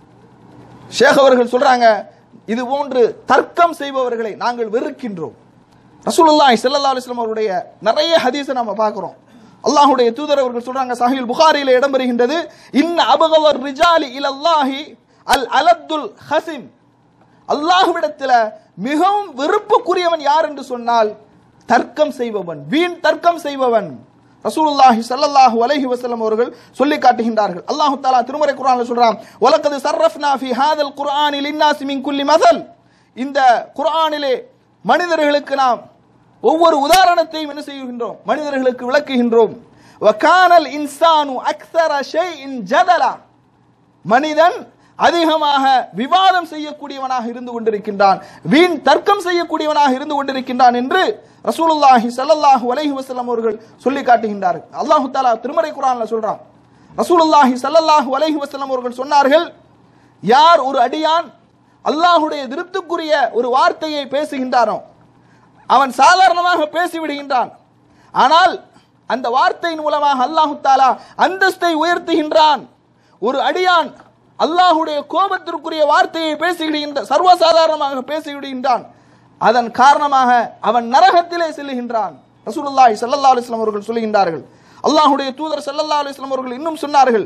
ஷேக் அவர்கள் சொல்றாங்க இது போன்று தர்க்கம் செய்பவர்களை நாங்கள் வெறுக்கின்றோம் ரசூலுல்லாஹி ஸல்லல்லாஹு அலைஹி வஸல்லம் அவருடைய நிறைய ஹதீஸை நம்ம பார்க்கிறோம் அல்லாஹ்வுடைய தூதர் அவர்கள் சொல்றாங்க சஹீல் புகாரியில இடம்பெறுகின்றது இன்ன அபகவர் ரிஜாலி இலல்லாஹி அல் அலத்துல் ஹசிம் அல்லாஹ்விடத்தில் மிகவும் வெறுப்புக்குரியவன் யார் என்று சொன்னால் தர்க்கம் செய்பவன் வீண் தர்க்கம் செய்பவன் ரசூலுல்லாஹி ஸல்லல்லாஹு அலைஹி வஸல்லம் அவர்கள் சொல்லி காட்டுகின்றார்கள் அல்லாஹ் தஆலா திருமறை குர்ஆன்ல சொல்றான் வலக்கது சர்ரஃப்னா ஃபி ஹாதல் குர்ஆனி லின்னாசி மின் குல்லி மஸல் இந்த குர்ஆனிலே மனிதர்களுக்கு நாம் ஒவ்வொரு உதாரணத்தையும் என்ன செய்கின்றோம் மனிதர்களுக்கு விளக்குகின்றோம் வகானல் இன்சானு அக்ஸர ஷைஇன் ஜதலா மனிதன் அதிகமாக விவாதம் செய்யக்கூடியவனாக இருந்து கொண்டிருக்கின்றான் வீண் தர்க்கம் செய்யக்கூடியவனாக இருந்து கொண்டிருக்கின்றான் என்று ரசூலுல்லாஹி ஸல்லல்லாஹு அலைஹி வஸல்லம் அவர்கள் சொல்லி காட்டுகின்றார்கள் அல்லாஹ் தஆலா திருமறை குர்ஆன்ல சொல்றான் ரசூலுல்லாஹி ஸல்லல்லாஹு அலைஹி வஸல்லம் அவர்கள் சொன்னார்கள் யார் ஒரு அடியான் அல்லாஹ்வுடைய திருப்திக்குரிய ஒரு வார்த்தையை பேசுகின்றானோ அவன் சாதாரணமாக பேசிவிடுகின்றான் ஆனால் அந்த வார்த்தையின் மூலமாக அல்லாஹு தாலா அந்தஸ்தை உயர்த்துகின்றான் ஒரு அடியான் அல்லாஹுடைய கோபத்திற்குரிய வார்த்தையை பேசிவிடுகின்ற சர்வசாதாரணமாக பேசிவிடுகின்றான் அதன் காரணமாக அவன் நரகத்திலே செல்லுகின்றான் ரசூலுல்லாஹி ஸல்லல்லாஹு அலைஹி வஸல்லம் அவர்கள் சொல்லுகின்றார்கள் அல்லாஹ்வுடைய தூதர் ஸல்லல்லாஹு அலைஹி வஸல்லம் அவர்கள் இன்னும் சொன்னார்கள்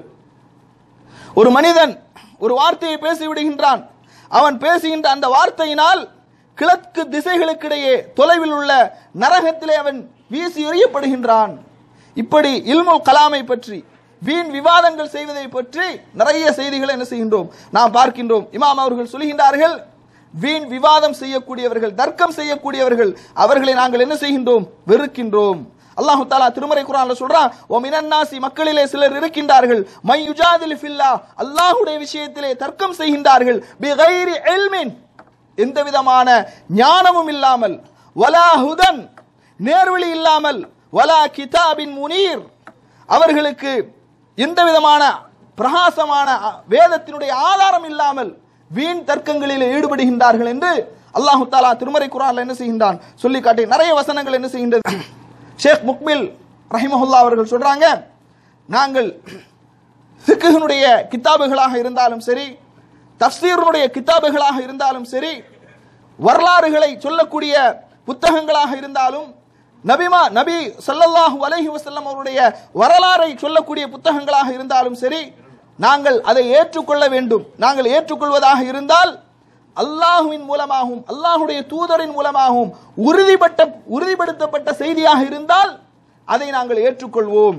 ஒரு மனிதன் ஒரு வார்த்தையை பேசிவிடுகின்றான் அவன் பேசுகின்ற அந்த வார்த்தையினால் கிழக்கு திசைகளுக்கிடையே தொலைவில் உள்ள நரகத்திலே அவன் வீசி எறியப்படுகின்றான் இப்படி இல்முல் கலாமை பற்றி வீண் விவாதங்கள் செய்வதை பற்றி நிறைய செய்திகளை என்ன செய்கின்றோம் நாம் பார்க்கின்றோம் இமாம் அவர்கள் சொல்கின்றார்கள் வீண் விவாதம் செய்யக்கூடியவர்கள் தர்க்கம் செய்யக்கூடியவர்கள் அவர்களை நாங்கள் என்ன செய்கின்றோம் வெறுக்கின்றோம் அல்லாஹு தாலா திருமறை குரான்ல சொல்றான் ஓ மினன்னாசி மக்களிலே சிலர் இருக்கின்றார்கள் மை யுஜாதில் ஃபில்லா அல்லாஹ்வுடைய விஷயத்திலே தர்க்கம் செய்கின்றார்கள் பிகைரி இல்மின் எந்த விதமான ஞானமும் இல்லாமல் வலா ஹுதன் நேர்வழி இல்லாமல் வலா கிதாபின் முனீர் அவர்களுக்கு எந்த விதமான பிரகாசமான அ- வேதத்தினுடைய ஆதாரம் இல்லாமல் வீண் தர்க்கங்களில் ஈடுபடுகின்றார்கள் என்று அல்லாஹு தாலா திருமறை குரான்ல என்ன செய்கின்றான் சொல்லி காட்டி நிறைய வசனங்கள் என்ன செய்கின்றது ஷேக் முக்பில் ரஹிமஹுல்லா அவர்கள் சொல்றாங்க நாங்கள் ஃபிக்ஹினுடைய கித்தாபுகளாக இருந்தாலும் சரி தஃசீருடைய கித்தாபுகளாக இருந்தாலும் சரி வரலாறுகளை சொல்லக்கூடிய புத்தகங்களாக இருந்தாலும் நபிமா நபி ஸல்லல்லாஹு அலைஹி வஸல்லம் அவருடைய வரலாறை சொல்லக்கூடிய புத்தகங்களாக இருந்தாலும் சரி நாங்கள் அதை ஏற்றுக்கொள்ள வேண்டும் நாங்கள் ஏற்றுக்கொள்வதாக இருந்தால் அல்லாஹுவின் மூலமாகவும் அல்லாஹுடைய தூதரின் மூலமாகவும் உறுதிப்பட்ட உறுதிப்படுத்தப்பட்ட செய்தியாக இருந்தால் அதை நாங்கள் ஏற்றுக்கொள்வோம்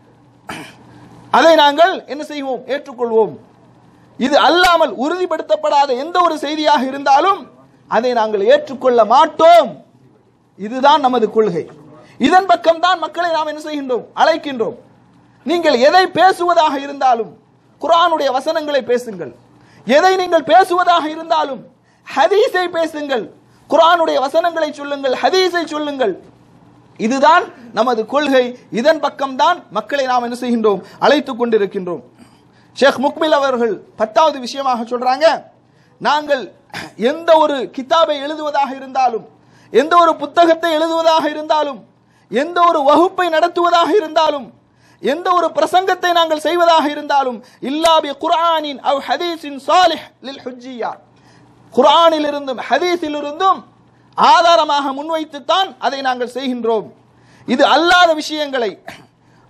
அதை நாங்கள் என்ன செய்வோம் ஏற்றுக்கொள்வோம் இது அல்லாமல் உறுதிப்படுத்தப்படாத எந்த ஒரு செய்தியாக இருந்தாலும் அதை நாங்கள் ஏற்றுக்கொள்ள மாட்டோம் இதுதான் நமது கொள்கை இதன் பக்கம் தான் மக்களை நாம் என்ன செய்கின்றோம் அழைக்கின்றோம் நீங்கள் எதை பேசுவதாக இருந்தாலும் குர்ஆனுடைய வசனங்களை பேசுங்கள் எதை நீங்கள் பேசுவதாக இருந்தாலும் ஹதீஸை பேசுங்கள் குர்ஆனுடைய வசனங்களை சொல்லுங்கள் ஹதீஸை சொல்லுங்கள் இதுதான் நமது கொள்கை இதன் பக்கம்தான் மக்களை நாம் என்ன செய்கின்றோம் அழைத்துக் கொண்டிருக்கின்றோம் ஷேக் முக்மில் அவர்கள் பத்தாவது விஷயமாக சொல்றாங்க நாங்கள் எந்த ஒரு கிதாபை எழுதுவதாக இருந்தாலும் எந்த ஒரு புத்தகத்தை எழுதுவதாக இருந்தாலும் எந்த ஒரு வகுப்பை நடத்துவதாக இருந்தாலும் எந்த ஒரு பிரசங்கத்தை நாங்கள் செய்வதாக இருந்தாலும் இல்லாபி குர்ஆனின் அவ் ஹதீஸின் சாலிஹ் லில் ஹுஜ்ஜியா குர்ஆனில் இருந்தும் ஹதீஸில் இருந்தும் ஆதாரமாக முன்வைத்துத்தான் அதை நாங்கள் செய்கின்றோம் இது அல்லாத விஷயங்களை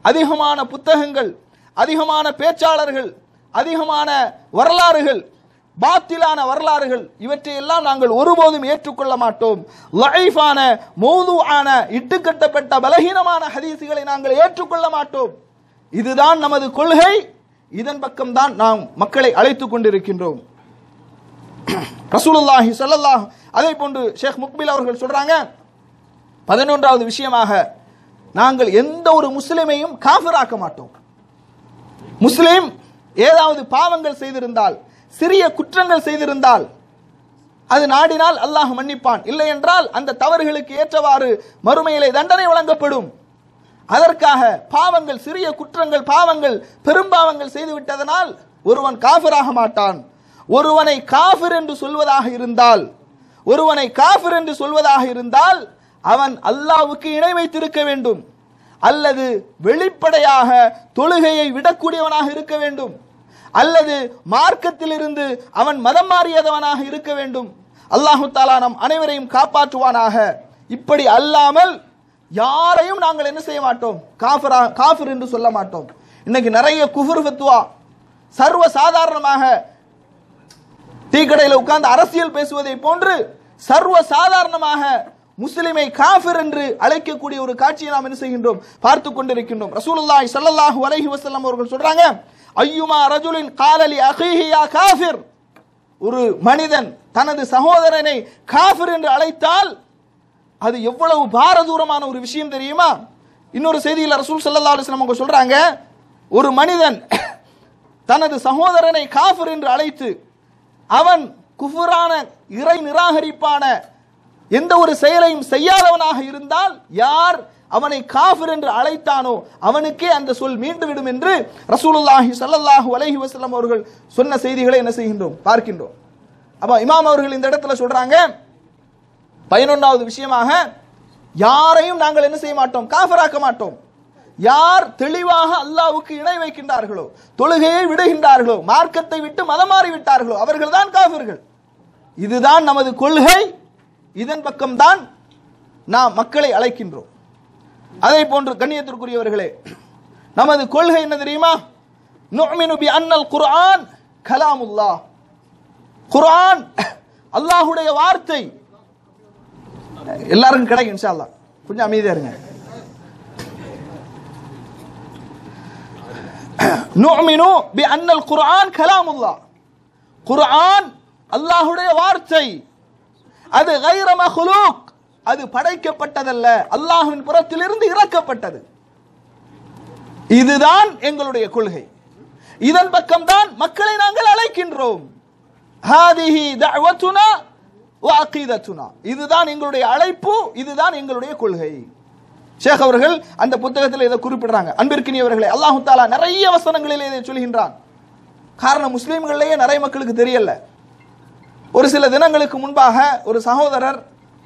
அதிகமான புத்தகங்கள் அதிகமான பேச்சாளர்கள் அதிகமான வரலாறுகள் பாத்திலான வரலாறுகள் இவற்றையெல்லாம் நாங்கள் ஒருபோதும் ஏற்றுக்கொள்ள மாட்டோம் லைஃபான மௌதுஆன இட்டுக்கட்டப்பட்ட பலகீனமான ஹதீசுகளை நாங்கள் ஏற்றுக்கொள்ள மாட்டோம் இதுதான் நமது கொள்கை இதன் பக்கம்தான் நாம் மக்களை அழைத்துக் கொண்டிருக்கின்றோம் ரசூலுல்லாஹி ஸல்லல்லாஹு அதே போன்று ஷேக் முக்பில் அவர்கள் சொல்றாங்க பதினொன்றாவது விஷயமாக நாங்கள் எந்த ஒரு முஸ்லிமையும் காஃபிராக்க மாட்டோம் முஸ்லிம் ஏதாவது பாவங்கள் செய்திருந்தால் சிறிய குற்றங்கள் செய்திருந்தால் அது நாடினால் அல்லாஹ் மன்னிப்பான் இல்லை என்றால் அந்த தவறுகளுக்கு ஏற்றவாறு மறுமையிலே தண்டனை வழங்கப்படும் அதற்காக பாவங்கள் சிறிய குற்றங்கள் பாவங்கள் பெரும்பாவங்கள் செய்து விட்டதனால் ஒருவன் காஃபிராக மாட்டான் ஒருவனை காஃபிர் என்று சொல்வதாக இருந்தால் ஒருவனை காஃபிர் என்று சொல்வதாக இருந்தால் அவன் அல்லாவுக்கு இணை வைத்திருக்க வேண்டும் அல்லது வெளிப்படையாக தொழுகையை விடக்கூடியவனாக இருக்க வேண்டும் அல்லது மார்க்கத்திலிருந்து அவன் மதம் மாறியதவனாக இருக்க வேண்டும் அல்லாஹு தாலா நம் அனைவரையும் காப்பாற்றுவானாக இப்படி அல்லாமல் யாரையும் நாங்கள் என்ன செய்ய மாட்டோம் காஃபிரா காஃபிர் என்று சொல்ல மாட்டோம் இன்னைக்கு நிறைய குஃபுர் ஃபத்வா சர்வ சாதாரணமாக டீ கடையில் உட்கார்ந்து அரசியல் பேசுவதை போன்று சர்வ சாதாரணமாக முஸ்லிமை காஃபிர் என்று அழைக்கக்கூடிய ஒரு காட்சியை நாம் என்ன செய்கின்றோம் பார்த்து கொண்டிருக்கின்றோம் ரசூலுல்லாஹி ஸல்லல்லாஹு அலைஹி வஸல்லம் அவர்கள் சொல்றாங்க ஐயுமா ரஜுலின் காலலி அஹீஹி யா காஃபிர் ஒரு மனிதன் தனது சகோதரனை காஃபிர் என்று அழைத்தால் அது எவ்வளவு பாரதூரமான ஒரு விஷயம் தெரியுமா இன்னொரு செய்தியில் ரசூல் ஸல்லல்லாஹு அலைஹி வஸல்லம் அவங்க சொல்றாங்க ஒரு மனிதன் தனது சகோதரனை காஃபிர் என்று அழைத்து அவன் குஃபுரான இறை நிராகரிப்பான எந்த ஒரு செயலையும் செய்யாதவனாக இருந்தால் யார் அவனை காஃபிர் என்று அழைத்தானோ அவனுக்கே அந்த சொல் மீண்டு விடும் என்று ரசூலுல்லாஹி ஸல்லல்லாஹு அலைஹி வஸல்லம் அவர்கள் சொன்ன செய்திகளை என்ன செய்கின்றோம் பார்க்கின்றோம் அப்ப இமாம் அவர்கள் இந்த இடத்துல சொல்றாங்க பதினொன்றாவது விஷயமாக யாரையும் நாங்கள் என்ன செய்ய மாட்டோம் காஃபிராக்க மாட்டோம் யார் தெளிவாக அல்லாவுக்கு இணை வைக்கின்றார்களோ தொழுகையை விடுகின்றார்களோ மார்க்கத்தை விட்டு மதம் மாறி விட்டார்களோ அவர்கள் தான் காஃபிர்கள் இதுதான் நமது கொள்கை இதன் பக்கம்தான் நாம் மக்களை அழைக்கின்றோம் அதே போன்று கண்ணியத்திற்குரியவர்களே நமது கொள்கை என்ன தெரியுமா நுஅ்மினு பி அன்னல் குர்ஆன் கலாமுல்லாஹ் குர்ஆன் அல்லாஹ்வுடைய வார்த்தை எல்லாருக்கும் கிடைக்கும் இன்ஷா அல்லாஹ் கொஞ்சம் அமைதியா இருங்க நுஅ்மினு பி அன்னல் குர்ஆன் கலாமுல்லாஹ் குர்ஆன் அல்லாஹ்வுடைய வார்த்தை அது கைர மஹ்லூக் அது படைக்கப்பட்டதல்ல அல்லாஹ்வின் புறத்திலிருந்து இறக்கப்பட்டது இதுதான் எங்களுடைய கொள்கை இதன் பக்கம்தான் மக்களை நாங்கள் அழைக்கின்றோம் ஹாதிஹி தஅவத்துனா வ அகீதத்துனா இதுதான் எங்களுடைய அழைப்பு இதுதான் எங்களுடைய கொள்கை ஷேக் அவர்கள் அந்த புத்தகத்தில் இதை குறிப்பிடுறாங்க அன்பிற்கினியவர்களே அல்லாஹு தாலா நிறைய வசனங்களிலே இதை சொல்கின்றான் காரணம் முஸ்லீம்களிலேயே நிறைய மக்களுக்கு தெரியல ஒரு சில தினங்களுக்கு முன்பாக ஒரு சகோதரர்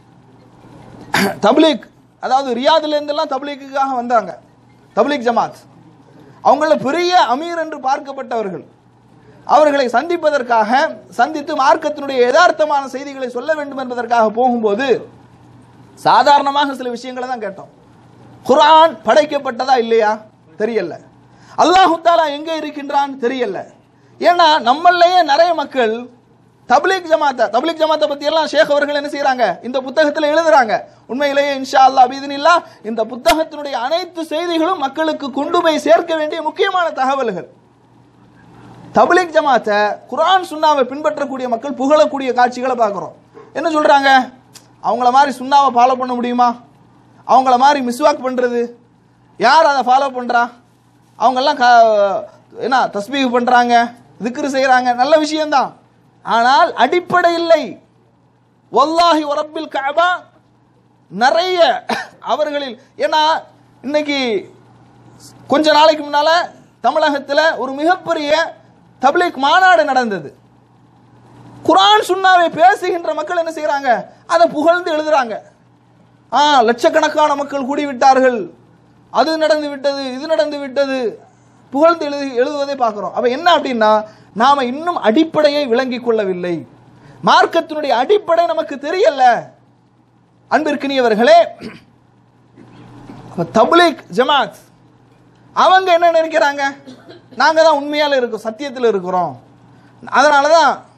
தப்லீக் அதாவது ரியாதுல இருந்தெல்லாம் தப்லீக்குக்காக வந்தாங்க தப்லீக் ஜமாத் அவங்கள பெரிய அமீர் என்று பார்க்கப்பட்டவர்கள் அவர்களை சந்திப்பதற்காக சந்தித்து மார்க்கத்தினுடைய யதார்த்தமான செய்திகளை சொல்ல வேண்டும் என்பதற்காக போகும்போது சாதாரணமாக சில விஷயங்களை தான் கேட்டோம் குர்ஆன் படைக்கப்பட்டதா இல்லையா தெரியல அல்லாஹு தாலா எங்கே இருக்கின்றான் தெரியல ஏன்னா நம்மளையே நிறைய மக்கள் தப்லீக் ஜமாத்தை தப்லீக் ஜமாத்தை பத்தி எல்லாம் ஷேக் அவர்கள் என்ன செய்றாங்க இந்த புத்தகத்தில் எழுதுறாங்க உண்மையிலேயே இன்ஷா அல்லாஹ் பீதினில்லா இந்த புத்தகத்தினுடைய அனைத்து செய்திகளும் மக்களுக்கு கொண்டு போய் சேர்க்க வேண்டிய முக்கியமான தகவல்கள் தப்லீக் ஜமாத்தை குர்ஆன் சுன்னாவை பின்பற்றக்கூடிய மக்கள் புகழக்கூடிய காட்சிகளை பார்க்குறோம் என்ன சொல்றாங்க அவங்கள மாதிரி சுன்னாவை ஃபாலோ பண்ண முடியுமா அவங்கள மாதிரி மிஸ்வாக் பண்றது யார் அதை ஃபாலோ பண்றா அவங்கெல்லாம் க- என்ன தஸ்பீக் பண்றாங்க திக்ரு செய்றாங்க நல்ல விஷயம்தான் ஆனால் அடிப்படை இல்லை வல்லாஹி வரப்பில் கஅபா நிறைய அவர்களில் ஏன்னா இன்னைக்கு கொஞ்ச நாளைக்கு முன்னால தமிழகத்தில் ஒரு மிகப்பெரிய தப்லீக் மாநாடு நடந்தது குர்ஆன் சுன்னாவை பேசுகின்ற மக்கள் என்ன செய்றாங்க அதை புகழ்ந்து எழுதுறாங்க ஆ லட்சக்கணக்கான மக்கள் கூடி விட்டார்கள் அது நடந்து விட்டது இது நடந்து விட்டது புகழ்ந்து எழுதி எழுதுவதை பார்க்கிறோம் அப்ப என்ன அப்படின்னா நாம இன்னும் அடிப்படையை விளங்கிக் கொள்ளவில்லை மார்க்கத்தினுடைய அடிப்படை நமக்கு தெரியல அன்பிற்கினியவர்களே அப்ப தப்லீக் ஜமாத் அவங்க என்ன நினைக்கிறாங்க நாங்க தான் உண்மையால இருக்கோம் சத்தியத்தில் இருக்கிறோம் அதனால தான்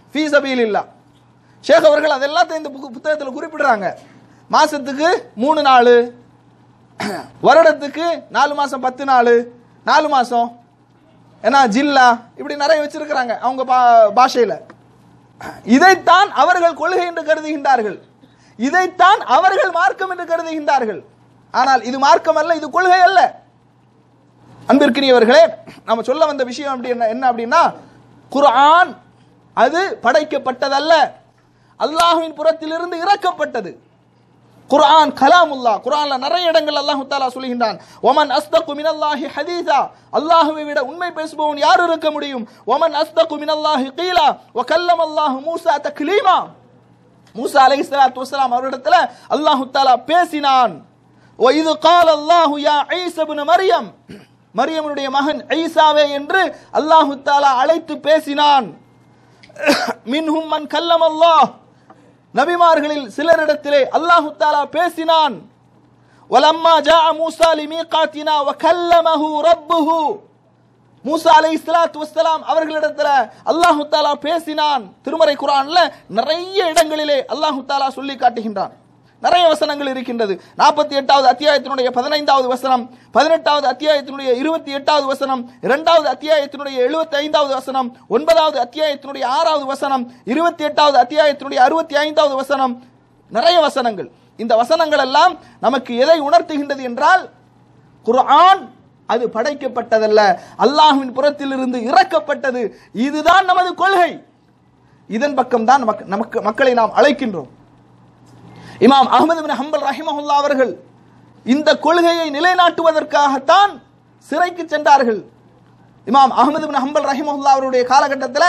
ஃபீ சபீலில்லா ஷேக் அவர்கள் அதெல்லாத்தையும் இந்த புக்கு- புத்தகத்தில் குறிப்பிடுறாங்க மாசத்துக்கு மூணு நாள் வருடத்துக்கு நாலு மாசம் பத்து நாள் நாலு மாசம் ஏன்னா ஜில்லா இப்படி நிறைய வச்சிருக்கிறாங்க அவங்க பா- பாஷையில இதைத்தான் அவர்கள் கொள்கை என்று கருதுகின்றார்கள் இதைத்தான் அவர்கள் மார்க்கம் என்று கருதுகின்றார்கள் ஆனால் இது மார்க்கம் அல்ல இது கொள்கை அல்ல அன்பிற்கினியவர்களே நம்ம சொல்ல வந்த விஷயம் அப்படி என்ன என்ன அப்படின்னா குர்ஆன் அது படைக்கப்பட்டதல்ல அல்லாஹ்வின் புறத்திலிருந்து இறக்கப்பட்டது குர்ஆன் கலாமுல்லா குர்ஆன்ல நிறைய இடங்கள் அல்லாஹ் தஆலா சொல்கின்றான் ஒமன் அஸ்தகு மினல்லாஹி ஹதீஸா அல்லாஹ்வை விட உண்மை பேசுபவன் யார் இருக்க முடியும் ஒமன் அஸ்தகு மினல்லாஹி கீலா வ கல்லம அல்லாஹ் மூசா தக்லீமா மூசா அலைஹிஸ்ஸலாத்து வஸ்ஸலாம் அவரிடத்துல அல்லாஹ் தஆலா பேசினான் வ இது கால அல்லாஹ் யா ஈசா இப்னு மரியம் மரியமுடைய மகன் ஈசாவே என்று அல்லாஹ் தஆலா அழைத்து பேசினான் மின்ஹும் மன் கல்லம் அல்லாஹ் நபிமார்களில் சிலரிடத்திலே அல்லாஹு தாலா பேசினான் வலம்மா ஜா மூசா லிமீகாத்தினா வகல்லமஹு ரப்புஹு மூசா அலை இஸ்லாத்து வஸ்ஸலாம் அவர்களிடத்துல அல்லாஹு தாலா பேசினான் திருமறை குரான்ல நிறைய இடங்களிலே அல்லாஹு தாலா சொல்லி காட்டுகின்றான் நிறைய வசனங்கள் இருக்கின்றது நாற்பத்தி எட்டாவது அத்தியாயத்தினுடைய பதினைந்தாவது வசனம் பதினெட்டாவது அத்தியாயத்தினுடைய இருபத்தி எட்டாவது வசனம் இரண்டாவது அத்தியாயத்தினுடைய எழுபத்தி ஐந்தாவது வசனம் ஒன்பதாவது அத்தியாயத்தினுடைய ஆறாவது வசனம் இருபத்தி எட்டாவது அத்தியாயத்தினுடைய அறுபத்தி ஐந்தாவது வசனம் நிறைய வசனங்கள் இந்த வசனங்கள் எல்லாம் நமக்கு எதை உணர்த்துகின்றது என்றால் குர்ஆன் அது படைக்கப்பட்டதல்ல அல்லாஹ்வின் புறத்திலிருந்து இறக்கப்பட்டது இதுதான் நமது கொள்கை இதன் பக்கம் தான் நமக்கு நமக்கு மக்களை நாம் அழைக்கின்றோம் இமாம் அஹ்மது பின் ஹம்பல் ரஹிமஹுல்லா அவர்கள் இந்த கொள்கையை நிலைநாட்டுவதற்காகத்தான் சிறைக்கு சென்றார்கள் இமாம் அஹ்மது பின் ஹம்பல் ரஹிமஹுல்லா அவருடைய காலகட்டத்தில்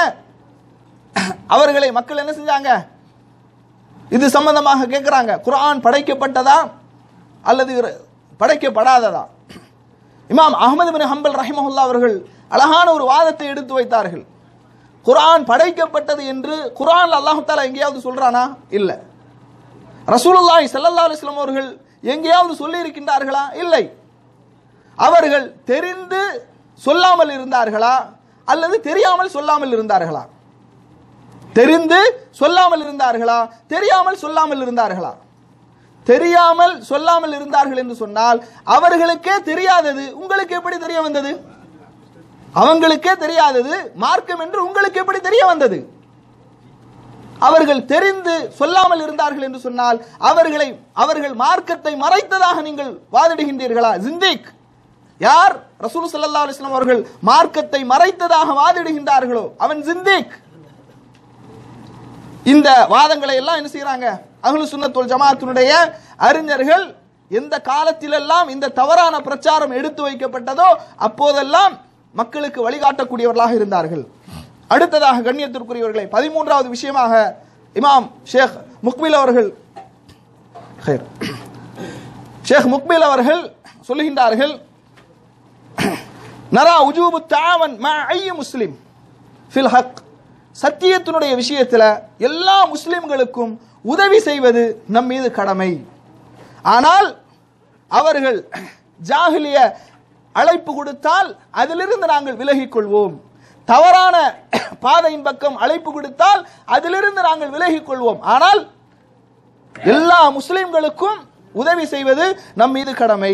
அவர்களை மக்கள் என்ன செஞ்சாங்க இது சம்பந்தமாக கேட்குறாங்க குர்ஆன் படைக்கப்பட்டதா அல்லது இர- படைக்கப்படாததா இமாம் அஹ்மது பின் ஹம்பல் ரஹிமஹுல்லா அவர்கள் அழகான ஒரு வாதத்தை எடுத்து வைத்தார்கள் குர்ஆன் படைக்கப்பட்டது என்று குர்ஆன்ல அல்லாஹ் தாலா எங்கேயாவது சொல்றானா இல்லை ரசூலுல்லாஹி ஸல்லல்லாஹு அலைஹி வஸல்லம் அவர்கள் எங்கேயாவது சொல்லி இருக்கின்றார்களா இல்லை அவர்கள் தெரிந்து சொல்லாமல் இருந்தார்களா அல்லது தெரியாமல் சொல்லாமல் இருந்தார்களா தெரிந்து சொல்லாமல் இருந்தார்களா தெரியாமல் சொல்லாமல் இருந்தார்களா தெரியாமல் சொல்லாமல் இருந்தார்கள் என்று சொன்னால் அவர்களுக்கே தெரியாதது உங்களுக்கு எப்படி தெரிய வந்தது அவங்களுக்கே தெரியாதது மார்க்கம் என்று உங்களுக்கு எப்படி தெரிய வந்தது அவர்கள் தெரிந்து சொல்லாமல் இருந்தார்கள் என்று சொன்னால் அவர்களை அவர்கள் மார்க்கத்தை மறைத்ததாக நீங்கள் வாதிடுகின்றீர்களா ஜிந்திக் யார் ரசூல் ஸல்லல்லாஹு அலைஹி வஸல்லம் அவர்கள் மார்க்கத்தை மறைத்ததாக வாதிடுகின்றார்களோ அவன் ஜிந்திக் இந்த வாதங்களை எல்லாம் என்ன செய்யறாங்க அஹ்லு சுன்னத்துல் ஜமாத்தினுடைய அறிஞர்கள் எந்த காலத்திலெல்லாம் இந்த தவறான பிரச்சாரம் எடுத்து வைக்கப்பட்டதோ அப்போதெல்லாம் மக்களுக்கு வழிகாட்டக்கூடியவர்களாக இருந்தார்கள் அடுத்ததாக கண்ணியத்திற்குரியவர்களை பதிமூன்றாவது விஷயமாக இமாம் ஷேக் முக்பில் அவர்கள் ஹைர். ஷேக் முக்பில் அவர்கள் சொல்லுகின்றார்கள் நரா உஜூபு தாவன் மா ஐய முஸ்லிம் ஃபில் ஹக் சத்தியத்தினுடைய விஷயத்தில் எல்லா முஸ்லிம்களுக்கும் உதவி செய்வது நம் மீது கடமை ஆனால் அவர்கள் ஜாஹிலிய அழைப்பு கொடுத்தால் அதிலிருந்து நாங்கள் விலகிக் கொள்வோம் தவறான பாதையின் பக்கம் அழைப்பு கொடுத்தால் அதிலிருந்து நாங்கள் விலகிக் கொள்வோம் ஆனால் எல்லா முஸ்லிம்களுக்கும் உதவி செய்வது நம் மீது கடமை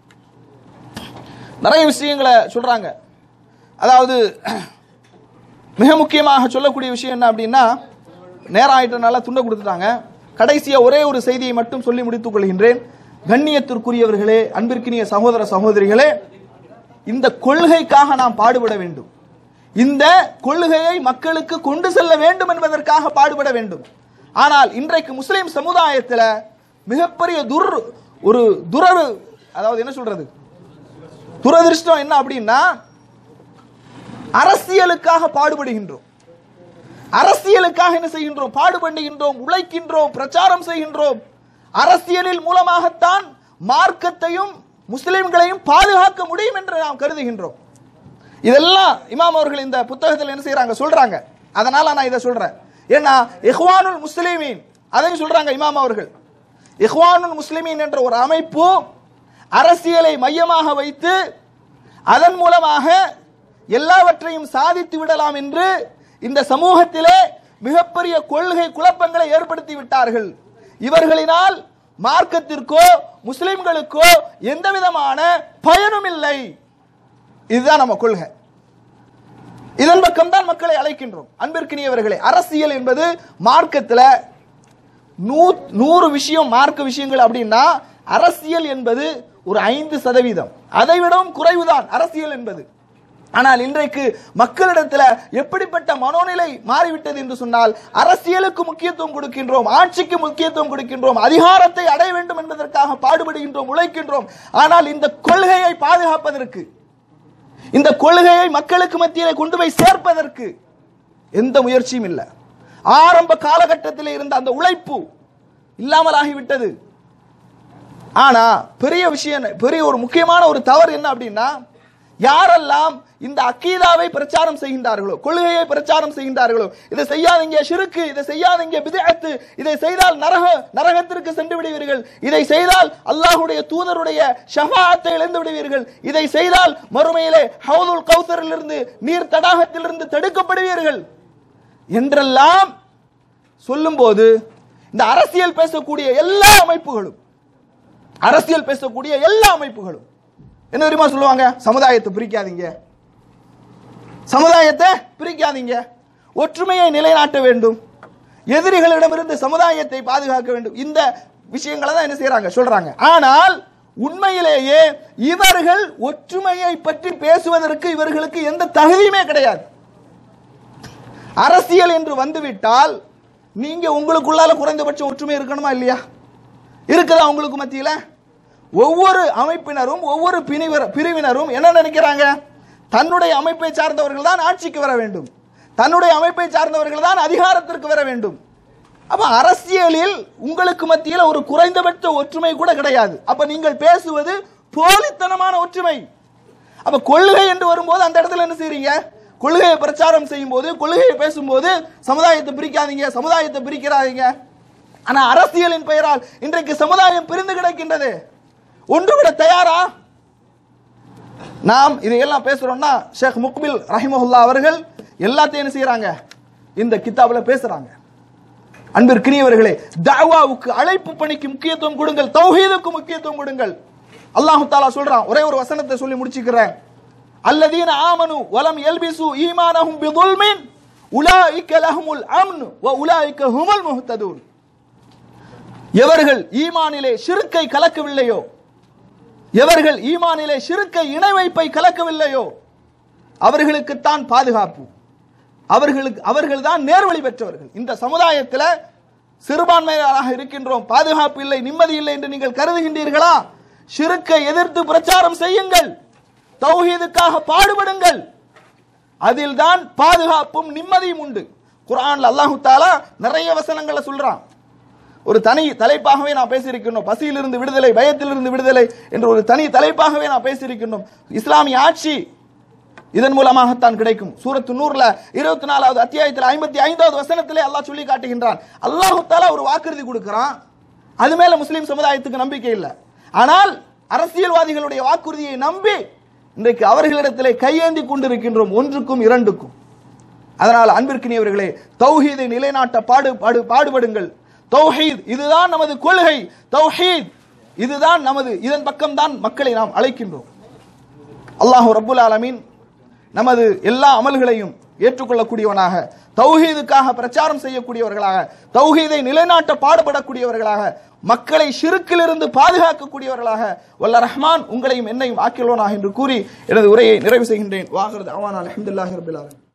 நிறைய விஷயங்களை சொல்றாங்க அதாவது மிக முக்கியமாக சொல்லக்கூடிய விஷயம் என்ன அப்படின்னா நேரம் ஆயிட்டனால துண்டை கொடுத்துட்டாங்க கடைசியா ஒரே ஒரு செய்தியை மட்டும் சொல்லி முடித்துக் கொள்கின்றேன் கண்ணியத்திற்குரியவர்களே அன்பிற்கினிய சகோதர சகோதரிகளே இந்த கொள்கைக்காக நாம் பாடுபட வேண்டும் இந்த கொள்கையை மக்களுக்கு கொண்டு செல்ல வேண்டும் என்பதற்காக பாடுபட வேண்டும் ஆனால் இன்றைக்கு முஸ்லிம் சமுதாயத்தில் மிகப்பெரிய துர் ஒரு துரரு அதாவது என்ன சொல்றது துரதிருஷ்டம் என்ன அப்படின்னா அரசியலுக்காக பாடுபடுகின்றோம் அரசியலுக்காக என்ன செய்கின்றோம் பாடுபடுகின்றோம் உழைக்கின்றோம் பிரச்சாரம் செய்கின்றோம் அரசியலில் மூலமாகத்தான் மார்க்கத்தையும் முஸ்லிம்களையும் பாதுகாக்க முடியும் என்று நாம் கருதுகின்றோம் இதெல்லாம் இமாம் அவர்கள் இந்த புத்தகத்தில் என்ன செய்யறாங்க சொல்றாங்க அதனால நான் இதை சொல்றேன் ஏன்னா இஹ்வானுல் முஸ்லிமீன் அதையும் சொல்றாங்க இமாம் அவர்கள் இஹ்வானுல் முஸ்லிமீன் என்ற ஒரு அமைப்பு அரசியலை மையமாக வைத்து அதன் மூலமாக எல்லாவற்றையும் சாதித்து விடலாம் என்று இந்த சமூகத்திலே மிகப்பெரிய கொள்கை குழப்பங்களை ஏற்படுத்தி விட்டார்கள் இவர்களினால் மார்க்கத்திற்கோ முஸ்லிம்களுக்கோ எந்த விதமான பயனும் இல்லை இதுதான் நம்ம கொள்கை இதன் பக்கம் தான் மக்களை அழைக்கின்றோம் அன்பிற்கினியவர்களே அரசியல் என்பது மார்க்கத்துல நூ நூறு விஷயம் மார்க்க விஷயங்கள் அப்படின்னா அரசியல் என்பது ஒரு ஐந்து சதவீதம் அதை விடவும் குறைவுதான் அரசியல் என்பது ஆனால் இன்றைக்கு மக்களிடத்துல எப்படிப்பட்ட மனோநிலை மாறிவிட்டது என்று சொன்னால் அரசியலுக்கு முக்கியத்துவம் கொடுக்கின்றோம் ஆட்சிக்கு முக்கியத்துவம் கொடுக்கின்றோம் அதிகாரத்தை அடைய வேண்டும் என்பதற்காக பாடுபடுகின்றோம் உழைக்கின்றோம் ஆனால் இந்த கொள்கையை பாதுகாப்பதற்கு இந்த கொள்கையை மக்களுக்கு மத்தியிலே கொண்டு போய் சேர்ப்பதற்கு எந்த முயற்சியும் இல்லை ஆரம்ப காலகட்டத்தில் இருந்த அந்த உழைப்பு இல்லாமல் ஆகிவிட்டது ஆனா பெரிய விஷயம் பெரிய ஒரு முக்கியமான ஒரு தவறு என்ன அப்படின்னா யாரெல்லாம் இந்த அக்கீதாவை பிரச்சாரம் செய்கின்றார்களோ கொள்கையை பிரச்சாரம் செய்கின்றார்களோ இதை செய்யாதீங்க ஷிருக்கு இதை செய்யாதீங்க பிதஅத்து இதை செய்தால் நரக நரகத்திற்கு சென்று விடுவீர்கள் இதை செய்தால் அல்லாஹ்வுடைய தூதருடைய ஷஃபாஅத்தை இழந்து விடுவீர்கள் இதை செய்தால் மறுமையிலே ஹவுதுல் கௌசரிலிருந்து நீர் தடாகத்திலிருந்து தடுக்கப்படுவீர்கள் என்றெல்லாம் சொல்லும்போது இந்த அரசியல் பேசக்கூடிய எல்லா அமைப்புகளும் அரசியல் பேசக்கூடிய எல்லா அமைப்புகளும் என்ன தெரியுமா சொல்லுவாங்க சமுதாயத்தை பிரிக்காதீங்க சமுதாயத்தை பிரிக்காதீங்க ஒற்றுமையை நிலைநாட்ட வேண்டும் எதிரிகளிடமிருந்து சமுதாயத்தை பாதுகாக்க வேண்டும் இந்த விஷயங்களை தான் என்ன செய்யறாங்க சொல்றாங்க ஆனால் உண்மையிலேயே இவர்கள் ஒற்றுமையை பற்றி பேசுவதற்கு இவர்களுக்கு எந்த தகுதியுமே கிடையாது அரசியல் என்று வந்துவிட்டால் நீங்க உங்களுக்குள்ளால குறைந்தபட்ச ஒற்றுமை இருக்கணுமா இல்லையா இருக்குதா உங்களுக்கு மத்தியில ஒவ்வொரு அமைப்பினரும் ஒவ்வொரு பிரிவினர் பிரிவினரும் என்ன நினைக்கிறாங்க தன்னுடைய அமைப்பை சார்ந்தவர்கள் தான் ஆட்சிக்கு வர வேண்டும் தன்னுடைய அமைப்பை சார்ந்தவர்கள் தான் அதிகாரத்திற்கு வர வேண்டும் அப்ப அரசியலில் உங்களுக்கு மத்தியில் ஒரு குறைந்தபட்ச ஒற்றுமை கூட கிடையாது அப்ப நீங்கள் பேசுவது போலித்தனமான ஒற்றுமை அப்ப கொள்கை என்று வரும்போது அந்த இடத்துல என்ன செய்றீங்க கொள்கையை பிரச்சாரம் செய்யும் போது கொள்கையை பேசும்போது சமுதாயத்தை பிரிக்காதீங்க சமுதாயத்தை பிரிக்கிறாதீங்க ஆனா அரசியலின் பெயரால் இன்றைக்கு சமுதாயம் பிரிந்து கிடக்கின்றது ஒன்று விட தயாரா நாம் இதையெல்லாம் பேசுறோம்னா ஷேக் முக்பில் ரஹிமஹுல்லா அவர்கள் எல்லாத்தையும் என்ன செய்யறாங்க இந்த கித்தாபுல பேசுறாங்க அன்பிற்கினியவர்களே தாவாவுக்கு அழைப்பு பணிக்கு முக்கியத்துவம் கொடுங்கள் தௌஹீதுக்கு முக்கியத்துவம் கொடுங்கள் அல்லாஹு தாலா சொல்றான் ஒரே ஒரு வசனத்தை சொல்லி முடிச்சுக்கிறேன் அல்லதீன ஆமனு வலம் எல்பிசு ஈமானஹும் பிதுல்மின் உலாயிக்க லஹுமுல் அம்ன் வ உலாயிக்க ஹுமுல் முஹ்ததூன் எவர்கள் ஈமானிலே ஷிருக்கை கலக்கவில்லையோ எவர்கள் ஈமானிலே ஷிருக்கை இணை வைப்பை கலக்கவில்லையோ அவர்களுக்குத்தான் பாதுகாப்பு அவர்களுக்கு அவர்கள் தான் நேர்வழி பெற்றவர்கள் இந்த சமுதாயத்தில் சிறுபான்மையினராக இருக்கின்றோம் பாதுகாப்பு இல்லை நிம்மதி இல்லை என்று நீங்கள் கருதுகின்றீர்களா ஷிருக்கை எதிர்த்து பிரச்சாரம் செய்யுங்கள் தௌஹீதுக்காக பாடுபடுங்கள் அதில் தான் பாதுகாப்பும் நிம்மதியும் உண்டு குர்ஆன்ல அல்லாஹு தாலா நிறைய வசனங்களை சொல்றான் ஒரு தனி தலைப்பாகவே நான் பேசியிருக்கின்றோம் பசியிலிருந்து விடுதலை பயத்திலிருந்து விடுதலை என்று ஒரு தனி தலைப்பாகவே நான் பேசியிருக்கின்றோம் இஸ்லாமிய ஆட்சி இதன் மூலமாகத்தான் கிடைக்கும் சூரத்து நூறுல இருபத்தி நாலாவது அத்தியாயத்தில் ஐம்பத்தி ஐந்தாவது வசனத்திலே அல்லாஹ் சொல்லி காட்டுகின்றான் அல்லாஹு தாலா ஒரு வாக்குறுதி கொடுக்கிறான் அது மேல முஸ்லிம் சமுதாயத்துக்கு நம்பிக்கை இல்லை ஆனால் அரசியல்வாதிகளுடைய வாக்குறுதியை நம்பி இன்றைக்கு அவர்களிடத்திலே கையேந்தி கொண்டிருக்கின்றோம் ஒன்றுக்கும் இரண்டுக்கும் அதனால் அன்பிற்கினியவர்களே தௌஹீதை நிலைநாட்ட பாடு பாடு பாடுபடுங்கள் தௌஹீத் இதுதான் நமது கொள்கை தௌஹீத் இதுதான் நமது இதன் பக்கம்தான் மக்களை நாம் அழைக்கின்றோம் அல்லாஹு ரப்புல் ஆலமீன் நமது எல்லா அமல்களையும் ஏற்றுக்கொள்ளக்கூடியவனாக தௌஹீதுக்காக பிரச்சாரம் செய்யக்கூடியவர்களாக தௌஹீதை நிலைநாட்ட பாடுபடக்கூடியவர்களாக மக்களை ஷிருக்கிலிருந்து பாதுகாக்கக்கூடியவர்களாக வல்ல ரஹ்மான் உங்களையும் என்னையும் ஆக்கியுள்ளவனாக என்று கூறி எனது உரையை நிறைவு செய்கின்றேன் வாகரது அவான் அலமதுல்லாஹி ரபில் ஆலமீன்